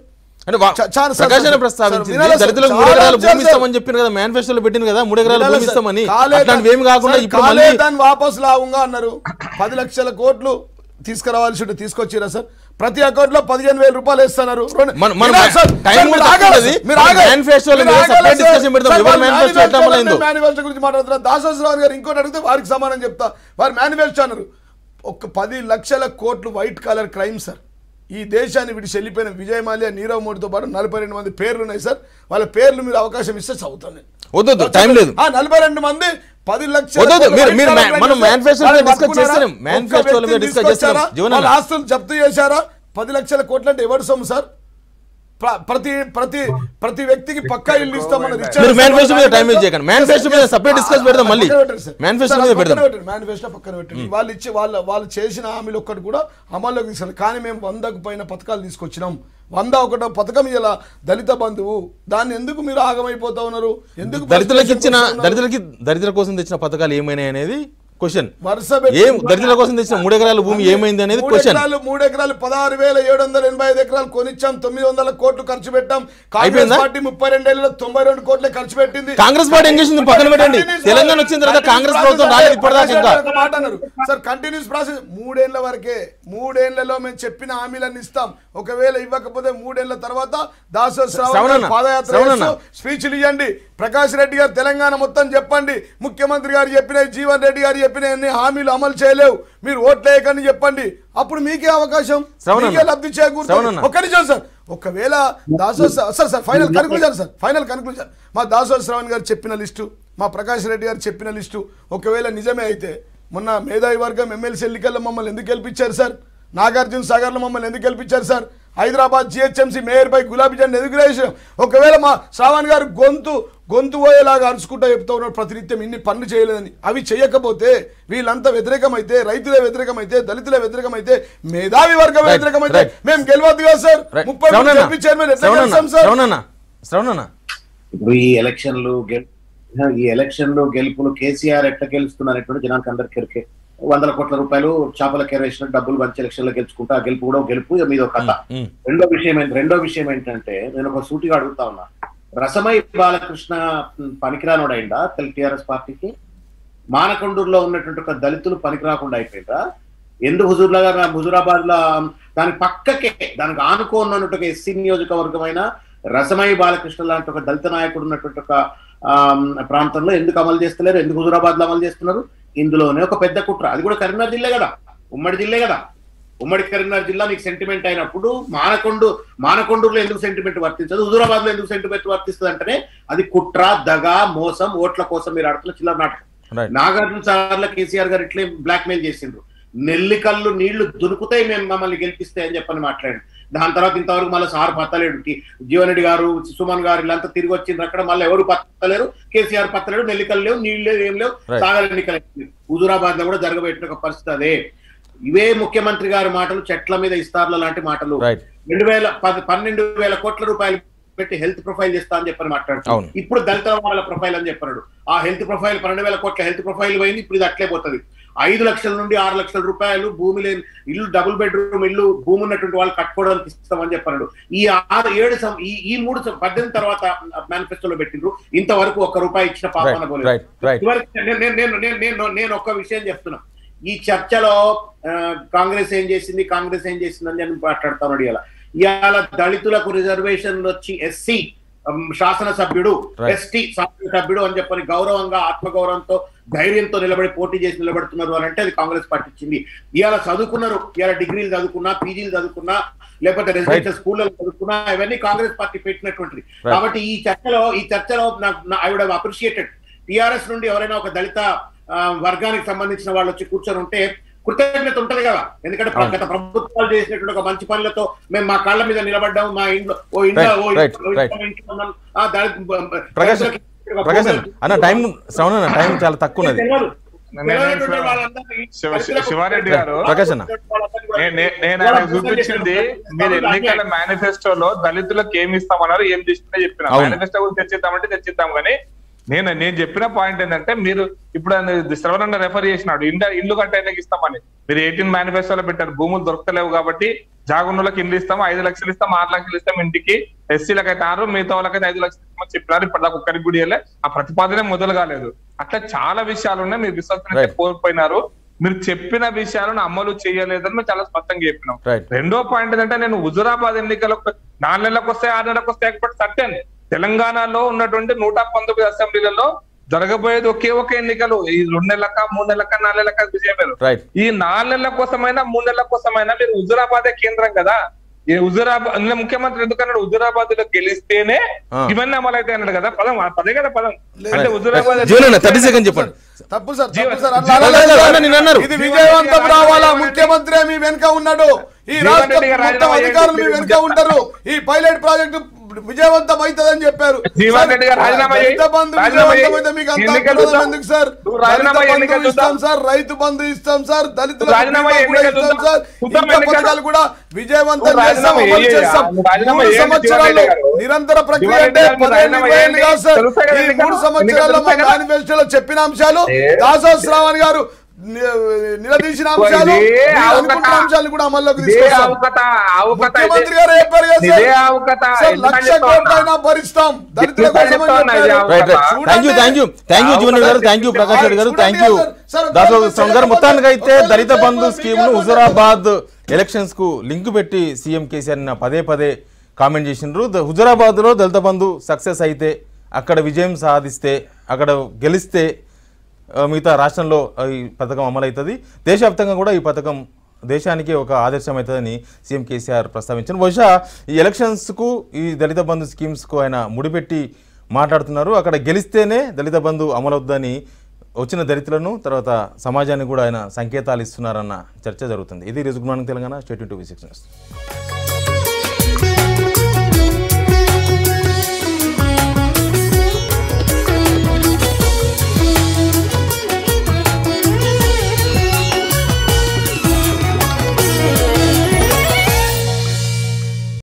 అంటే వా- చా- చాలా సార్, ప్రకాశ్ అన్న సార్, ప్రస్తావించింది వినాలా సార్? దళితులకు మూడు చాలా ఎకరాలు విషయాలు భూమి సార్. ఇస్తామని చెప్పింది కదా మేనిఫెస్టోలో పెట్టింది కదా మూడు ఎకరాలు వినాలా భూమి సార్? ఇస్తామని కాలేదా- అట్లాంటివి ఏమి కాకుండా సార్, ఇప్పుడు మళ్ళీ కాలేదని వాపస్ లావుగా అన్నారు పది లక్షల కోట్లు తీసుకురావాల్సి ఉంటే తీసుకొచ్చిరా సార్ ప్రతి అకౌంట్ లో పదిహేను వేల రూపాయలు ఇస్తున్నారు రెండు- మన- మన వినాలి సార్, టైం సార్, మీరు కూడా ఆగాలి తక్కువ సార్, మీరు ఉంది. ఆగాలి. మేనిఫెస్టోలో మీరు మీద ఆగాలి separate సార్. discussion పెడదాం. సార్, ఎవరి వారి మేనిఫెస్టో ఎట్లా మేనిఫెస్టో అమలైందో. మేనిఫెస్టో గురించి మాట్లాడుతున్నారు దాసోశ్రావు గారు ఇంకోటి అడిగితే వారికి సమానం చెప్తా వారి మేనిఫెస్టో అన్నారు ఒక పది లక్షల కోట్లు వైట్ కలర్ క్రైమ్ సార్ ఈ దేశాన్ని విడిచి వెళ్ళిపోయిన విజయ్ మాల్యా నీరవ్ మోడీతో పాటు నలభై రెండు మంది పేర్లు ఉన్నాయి సార్ వాళ్ళ పేర్లు మీరు అవకాశం ఇస్తే చదువుతాను నేను వద్దొద్దు టైం లేదు ఆ నలభై రెండు మంది పది లక్షల వద్దు, వద్దు, కోట్ల మీరు- వైట్ మీరు కలర్ మా- మనం రైతులు manifesto వాళ్ళు మీద discuss పట్టుకున్నారా? చేస్తున్నాం. ఒక్క manifesto మీద వ్యక్తిని discuss తీసుకొచ్చారా? చేస్తున్నాం. జీవన్ వాళ్ళ అన్న. ఆస్తులు జప్తు చేశారా పది లక్షల కోట్లు అంటే ఎవరు సొమ్ము సార్ ప్ర- ప్రతి ప్రతి ప్రతి వ్యక్తికి పక్కా ఇల్లు ఇస్తామన్న మీరు మేనిఫెస్టో మీద టైం వేస్ట్ చేయకండి మేనిఫెస్టో మీద సపరేట్ డిస్కస్ పెడదాం మళ్ళీ మేనిఫెస్టో మీద పెడదాం మేనిఫెస్టో పక్కన పెట్టండి వాళ్ళు ఇచ్చి వాళ్ళ వాళ్ళు చేసిన హామీలు ఒక్కటి కూడా అమల్లోకి తీసుకెళ్ళి కానీ మేము వందకు పైన పథకాలు తీసుకొచ్చినాం వంద ఒకటో పథకం ఇలా దళిత బంధువు దాన్ని ఎందుకు మీరు ఆగమైపోతా ఉన్నారు ఎందుకు దళితులకు ఇచ్చిన ప్రశ్నించుకుంటూ ఉన్నారు? దళితులకి దళితుల కోసం తెచ్చిన పథకాలు ఏమైనాయి అనేది క్వశ్చన్ వరుస పెట్టి- ఏం దళితుల కోసం తెచ్చిన మూడు ఎకరాల భూమి ఏమైంది అనేది మూడు క్వశ్చన్ ఎకరాలు మూడు ఎకరాలు పదహారు వేల ఏడు వందల ఎనభై ఐదు ఎకరాలు కొనిచ్చాం తొమ్మిది వందల కోట్లు ఖర్చు పెట్టాం కాంగ్రెస్ అయిపోయిందా? పార్టీ ముప్పై రెండేళ్లలో తొంభై రెండు కోట్లే ఖర్చు పెట్టింది కాంగ్రెస్ పార్టీ ఏం చేసింది పక్కన పెట్టండి తెలంగాణ వచ్చిన తర్వాత కాంగ్రెస్ ప్రభుత్వం రాలేదు ఇప్పటిదాకా ఇంకా ఒక మాట అన్నారు సార్ కంటిన్యూస్ ప్రాసెస్ మూడేళ్ల వరకే మూడేళ్లలో మేము చెప్పిన హామీలన్నీ ఇస్తాం ఒకవేళ ఇవ్వకపోతే మూడేళ్ల తర్వాత దాసోత్సవం శ్రవణన్న, పాదయాత్ర శ్రవణన్న. చేస్తూ స్పీచ్లు ఇవ్వండి ప్రకాష్ రెడ్డి గారు తెలంగాణ మొత్తం చెప్పండి ముఖ్యమంత్రి గారు చెప్పిన జీవన్ రెడ్డి గారు చెప్పిన అన్ని హామీలు అమలు చేయలేవు మీరు ఓట్లేయకని చెప్పండి అప్పుడు మీకే అవకాశం శ్రవణన్న. మీకే లబ్ధి చేకూరుతుంది శ్రవణన్న. ఒక్క నిమిషం సార్ ఒకవేళ Dasoju sir sir final conclusion sir final conclusion మా దాసో శ్రవణ్ గారు చెప్పిన లిస్టు మా ప్రకాష్ రెడ్డి గారు చెప్పిన లిస్టు ఒకవేళ నిజమే అయితే మొన్న మేధావి వర్గం ఎమ్మెల్సీ ఎన్నికల్లో మమ్మల్ని ఎందుకు గెలిపించారు సార్ నాగార్జున సాగర్లో మమ్మల్ని ఎందుకు గెలిపించారు సార్ హైదరాబాద్ జిహెచ్ఎంసీ మేయర్ పై గులాబీ జెండా ఎందుకు వేసాం ఒకవేళ మా శ్రావణ్ గారు గొంతు గొంతు పోయేలాగా అరుచుకుంటూ చెప్తా ఉన్నాడు ప్రతినిత్యం ఇన్ని పనులు చేయలేదని అవి చేయకపోతే వీళ్ళంతా వ్యతిరేకమైతే రైతులే వ్యతిరేకమైతే దళితులే వ్యతిరేకమైతే మేధావి వర్గం Right, వ్యతిరేకమైతే right. మేము గెలవద్దు కదా సార్ రైట్. ముప్పై మంది శ్రవణన్న, ఎంపీ చైర్మన్ ఎట్లా శ్రవణన్న, గెలుస్తాం సార్ శ్రవణన్న, శ్రవణన్న. ఇప్పుడు ఈ ఎలక్షన్లు గెల్ ఈ ఎలక్షన్లు గెలుపులు కేసీఆర్ ఎట్లా గెలుస్తున్నటువంటి జనానికి అందరికి ఎరికే వందల కోట్ల రూపాయలు చేపల కేరేసిన డబ్బులు మంచి ఎలక్షన్లో గెలుచుకుంటా ఆ గెలుపు కూడా ఒక గెలుపు ఇక మీద ఒక కథ ఉమ్. రెండో విషయం ఏంటి రెండో విషయం ఏంటంటే నేను ఒక సూటిగా అడుగుతా ఉన్నా రసమై బాలకృష్ణ పనికిరానోడైందా తెలు టిఆర్ఎస్ పార్టీకి మానకొండూరులో ఉన్నటువంటి ఒక దళితులు పనికి రాకుండా అయిపోయిందా ఎందుకు హుజూర్లా గారు హుజూరాబాద్ లో దాని పక్కకే దానికి ఆనుకోని ఉన్నటువంటి ఒక ఎస్సీ నియోజకవర్గమైన రసమై బాలకృష్ణ లాంటి ఒక దళిత నాయకుడు ఉన్నటువంటి ఒక ఆమ్, ప్రాంతంలో ఎందుకు అమలు చేస్తలేరు ఎందుకు హుజూరాబాద్ లో అమలు చేస్తున్నారు ఇందులోనే ఒక పెద్ద కుట్ర అది కూడా కరీంనగర్ జిల్లా కదా ఉమ్మడి జిల్లే కదా ఉమ్మడి కరీంనగర్ జిల్లా మీకు సెంటిమెంట్ అయినప్పుడు మానకొండు మానకొండూరులో ఎందుకు సెంటిమెంట్ వర్తించదు హుజూరాబాద్ లో ఎందుకు సెంటిమెంట్ వర్తిస్తుంది అంటేనే అది కుట్ర దగ మోసం ఓట్ల కోసం మీరు ఆడుతున్న చిల్లర నాటకం Right. నాగార్జున సార్ల కేసీఆర్ గారు ఇట్లే బ్లాక్ మెయిల్ చేసిండ్రు నెల్లికల్లు నీళ్లు దొరుకుతాయి మేము మమ్మల్ని గెలిపిస్తే అని చెప్పని మాట్లాడి దాని తర్వాత ఇంతవరకు మళ్ళీ సార్ పత్తలేడు టి- జీవన్ రెడ్డి గారు సుమన్ గారు వీళ్ళంతా తిరిగి వచ్చిండ్రు అక్కడ మళ్ళీ ఎవరు పత్తలేరు కేసీఆర్ పత్తలేడు నెల్లికలు లేవు నీళ్లు లేవు ఏం లేవు Right. సాగర్ ఎన్నికలు హుజూరాబాద్ లో కూడా జరగబెట్టిన ఒక పరిస్థితి అదే ఇవే ముఖ్యమంత్రి గారి మాటలు చెట్ల మీద ఇస్తార్ల లాంటి మాటలు రైట్ రెండు వేల పది పన్నెండు వేల కోట్ల రూపాయలు పెట్టి హెల్త్ ప్రొఫైల్ చేస్తా అని చెప్పని అవును. మాట్లాడుతున్నాడు ఇప్పుడు దళిత వాళ్ళ ప్రొఫైల్ అని చెప్పాడు ఆ హెల్త్ ప్రొఫైల్ పన్నెండు వేల కోట్ల హెల్త్ ప్రొఫైల్ పోయింది ఇప్పుడు ఇది అట్లే పోతుంది ఐదు లక్షల నుండి ఆరు లక్షల రూపాయలు భూమి లేని ఇల్లు డబుల్ బెడ్రూమ్ ఇల్లు భూమి ఉన్నటువంటి వాళ్ళు కట్టుకోవడానికి ఇస్తామని చెప్పాడు ఈ ఆరు ఏడు సం- ఈ ఈ మూడు సం- పద్దెనిమిది తర్వాత మేనిఫెస్టోలో పెట్టిండ్రు ఇంతవరకు ఒక్క రూపాయి ఇచ్చిన పాపన రైట్ పోలేదు రైట్ రైట్ ఇదివరకు నేను నేను నేను నేను నేను నేను ఒక్క విషయం చెప్తున్నా ఈ చర్చలో ఆ, కాంగ్రెస్ ఏం చేసింది కాంగ్రెస్ ఏం చేసింది అని నేను మాట్లాడుతున్నాడు ఇలా ఇవాళ దళితులకు రిజర్వేషన్లు వచ్చి ఎస్సీ శాసనసభ్యుడు Right. ఎస్టీ శాసనసభ్యుడు అని చెప్పని గౌరవంగా ఆత్మగౌరవంతో ధైర్యంతో నిలబడి పోటీ చేసి నిలబడుతున్నారు అని అంటే అది కాంగ్రెస్ పార్టీ ఇచ్చింది ఇవాళ చదువుకున్నారు ఇవాళ డిగ్రీలు చదువుకున్నా పీజీలు చదువుకున్నా లేకపోతే రెసిడెన్షియల్ స్కూళ్ళలో చదువుకున్నా ఇవన్నీ కాంగ్రెస్ పార్టీ పెట్టినటువంటిది Right. కాబట్టి ఈ చర్చలో ఈ చర్చలో ఐ వుడ్ అప్రిషియేటెడ్ టిఆర్ఎస్ నుండి ఎవరైనా ఒక దళిత ఆ, వర్గానికి సంబంధించిన వాళ్ళు వచ్చి కూర్చొని ఉంటే కృతజ్ఞత ఉంటది కదా ఎందుకంటే ప్ర- అవును. గత ప్రభుత్వాలు చేసినటువంటి ఒక మంచి పనులతో మేము మా కాళ్ళ మీద నిలబడ్డాం మా ఇంట్లో ఓ ఇంట్లో Right, ఓ right, ఇంట్లో- right. ఓ ఇంట్లో ఉన్నాం. ఆ, దళిత- బ- ప్రకాశ్ దళితులకి ఒక ప్రకాశ్ అన్న భూమి- అన్న టైం శ్రవణ అన్న టైం చాలా తక్కువ ఉన్నది తెలియదు. నేను- తెలియనటువంటి వాళ్ళందరినీ శివ- దళితులకు శివారెడ్డి గారు. ప్రకాశ్ అన్న. నే- నే- నేను ఆయన చూపించింది మీరు ఎన్నికల మేనిఫెస్టోలో దళితులకు ఏమి ఇస్తామన్నారు ఏం తీసుకుంటే చెప్పిన అవును. మేనిఫెస్టో గురించి తెచ్చిద్దామంటే తెచ్చిద్దాం కానీ నేను నేను చెప్పిన పాయింట్ ఏంటంటే మీరు ఇప్పుడు ఆయన శ్రవణన్న రెఫర్ చేసినాడు ఇండ ఇల్లు కట్టేందుకు ఇస్తామని మీరు ఎయిటీన్ మేనిఫెస్టోలో పెట్టారు భూములు దొరకలేవు కాబట్టి జాగున్నోళ్ళకి ఇల్లు ఇస్తాం ఐదు లక్షలు ఇస్తాం ఆరు లక్షలు ఇస్తాం ఇంటికి ఎస్సీలకు అయితే ఆరు మిగతా వాళ్ళకైతే ఐదు లక్షలు ఇస్తామని చెప్పినారు ఇప్పటిదాకా ఒక్కరికి కూడా ఇవ్వలే. ఆ ప్రతిపాదనే మొదలు కాలేదు అట్లా చాలా విషయాలు ఉన్నాయి మీరు విశ్వసనీయత Right. కోల్పోయినారు మీరు చెప్పిన విషయాలను అమలు చేయలేదని మేము చాలా స్పష్టంగా చెప్పినాం రైట్ రెండో పాయింట్ ఏంటంటే నేను హుజురాబాద్ ఎన్నికలకు నాలుగు నెలలకు వస్తాయి ఆరు నెలలకు వస్తాయి ఎక్స్పెక్ట్ సత్యాన్ని తెలంగాణలో ఉన్నటువంటి నూట పంతొమ్మిది అసెంబ్లీలలో జరగబోయేది ఒకే ఒక ఎన్నికలు ఈ రెండు నెలలక మూడు నెలలక నాలుగు నెలలక విజయమేరు రైట్ ఈ నాలుగు నెలల కోసమైనా మూడు నెలల కోసమైనా మీరు హుజురాబాదే కేంద్రం కదా ఈ హుజురాబాద్ అందులో ముఖ్యమంత్రి ఎందుకన్నాడు హుజురాబాద్ లో గెలిస్తేనే ఆ. ఇవన్నీ అమలు అయితే అన్నాడు కదా పదం ఆ పదే కదా పదం అంటే హుజురాబాద్ జీవన్ థర్టీ సెకండ్ చెప్పండి తప్పు సార్ తప్పు జీవన్- సార్ అట్లా జీవన్ అనలేదు రెడ్డి సార్. గారు నిన్న అన్నారు. ఇది విజయవంతం జీవన్ రావాలా రెడ్డి ముఖ్యమంత్రి మీ వెనుక ఉన్నాడు ఈ జీవన్ రాష్ట్ర రెడ్డి గారు మొత్తం రాజీనామా అధికారులు మీ చేయండి. వెనుక ఉంటారు ఈ పైలట్ ప్రాజెక్టు విజయవంతం అవుతుందని చెప్పారు జీవన్ సార్, రెడ్డి గారు రాజీనామా చేయి. దళిత బంధు రాజీనామా చేయి. విజయవంతమైతే మీకు అంత ఎన్నికలు ఆగ్రహం చూద్దాం. ఎందుకు సార్ నువ్వు రాజీనామా దళిత చేయి, బంధు ఎన్నికలు ఇస్తాం చూద్దాం. సార్ రైతు బంధు ఇస్తాం సార్ దళితులకు రాజీనామా బీమా చేయి, కూడా ఎన్నికలు ఇస్తాం చూద్దాం. సార్ చూద్దాం ఇంకా ఎన్నికలు. పథకాలు కూడా విజయవంతం నువ్వు చేస్తాం రాజీనామా అమలు చేయి, చేస్తాం నువ్వు రాజీనామా మూడు చేయండి, సంవత్సరాలు జీవన్ రెడ్డి గారు. నిరంతర ప్రక్రియ జీవన్ అంటే రెడ్డి గారు పదేళ్ళు రాజీనామా ఇరవై ఏళ్ళు కాదు సార్ తెలుసా కదా ఈ ఎన్నికలు? మూడు సంవత్సరాల్లో మా ఎన్నికలు తెలుసా కదా? మేనిఫెస్టోలో చెప్పిన అంశాలు ఏ? దాసో శ్రావణ్ గారు ని- నిలదీసిన అంశాలు ఇదే మీరు అవకత. అనుకుంటున్న అంశాలను కూడా అమల్లోకి ఇదే తీసుకొస్తాం అవకత అవకత ముఖ్యమంత్రి ఇదే- గారు చెప్పారు కదా సార్ ఇదే అవకత సార్ ఎందుకని లక్ష చెప్తా ఉన్నా? కోట్లైనా భరిస్తాం దళితుల ఎందుకని కోసం చెప్తా ఉన్నా ఇది చెప్పారు. అవకత? రైట్ రైట్ చూడండి. Thank you thank you thank you Jeevan Reddy గారు థ్యాంక్ యూ ప్రకాష్ రెడ్డి గారు thank you sir, Dasoju sir, Sravan గారు సార్, మొత్తానికి అయితే sir, Dalit sir, Bandhu sir, scheme ను సార్, హుజురాబాద్ ఎలక్షన్స్ కు లింక్ పెట్టి సీఎం కేసీఆర్ నిన్న పదే పదే కామెంట్ చేసిండ్రు ద- హుజురాబాద్ లో దళిత బంధు సక్సెస్ అయితే అక్కడ విజయం సాధిస్తే అక్కడ గెలిస్తే ఆ, మిగతా రాష్ట్రంలో ఆ, ఈ పథకం అమలవుతుంది దేశవ్యాప్తంగా కూడా ఈ పథకం దేశానికి ఒక ఆదర్శం అవుతుందని సీఎం కేసీఆర్ ప్రస్తావించారు బహుశా ఈ ఎలక్షన్స్కు ఈ దళిత బంధు స్కీమ్స్కు ఆయన ముడిపెట్టి మాట్లాడుతున్నారు అక్కడ గెలిస్తేనే దళిత బంధు అమలవుద్దని వచ్చిన దళితులను తర్వాత సమాజానికి కూడా ఆయన సంకేతాలు ఇస్తున్నారన్న చర్చ జరుగుతుంది ఇది రిజుగ్మానం Telangana state to V six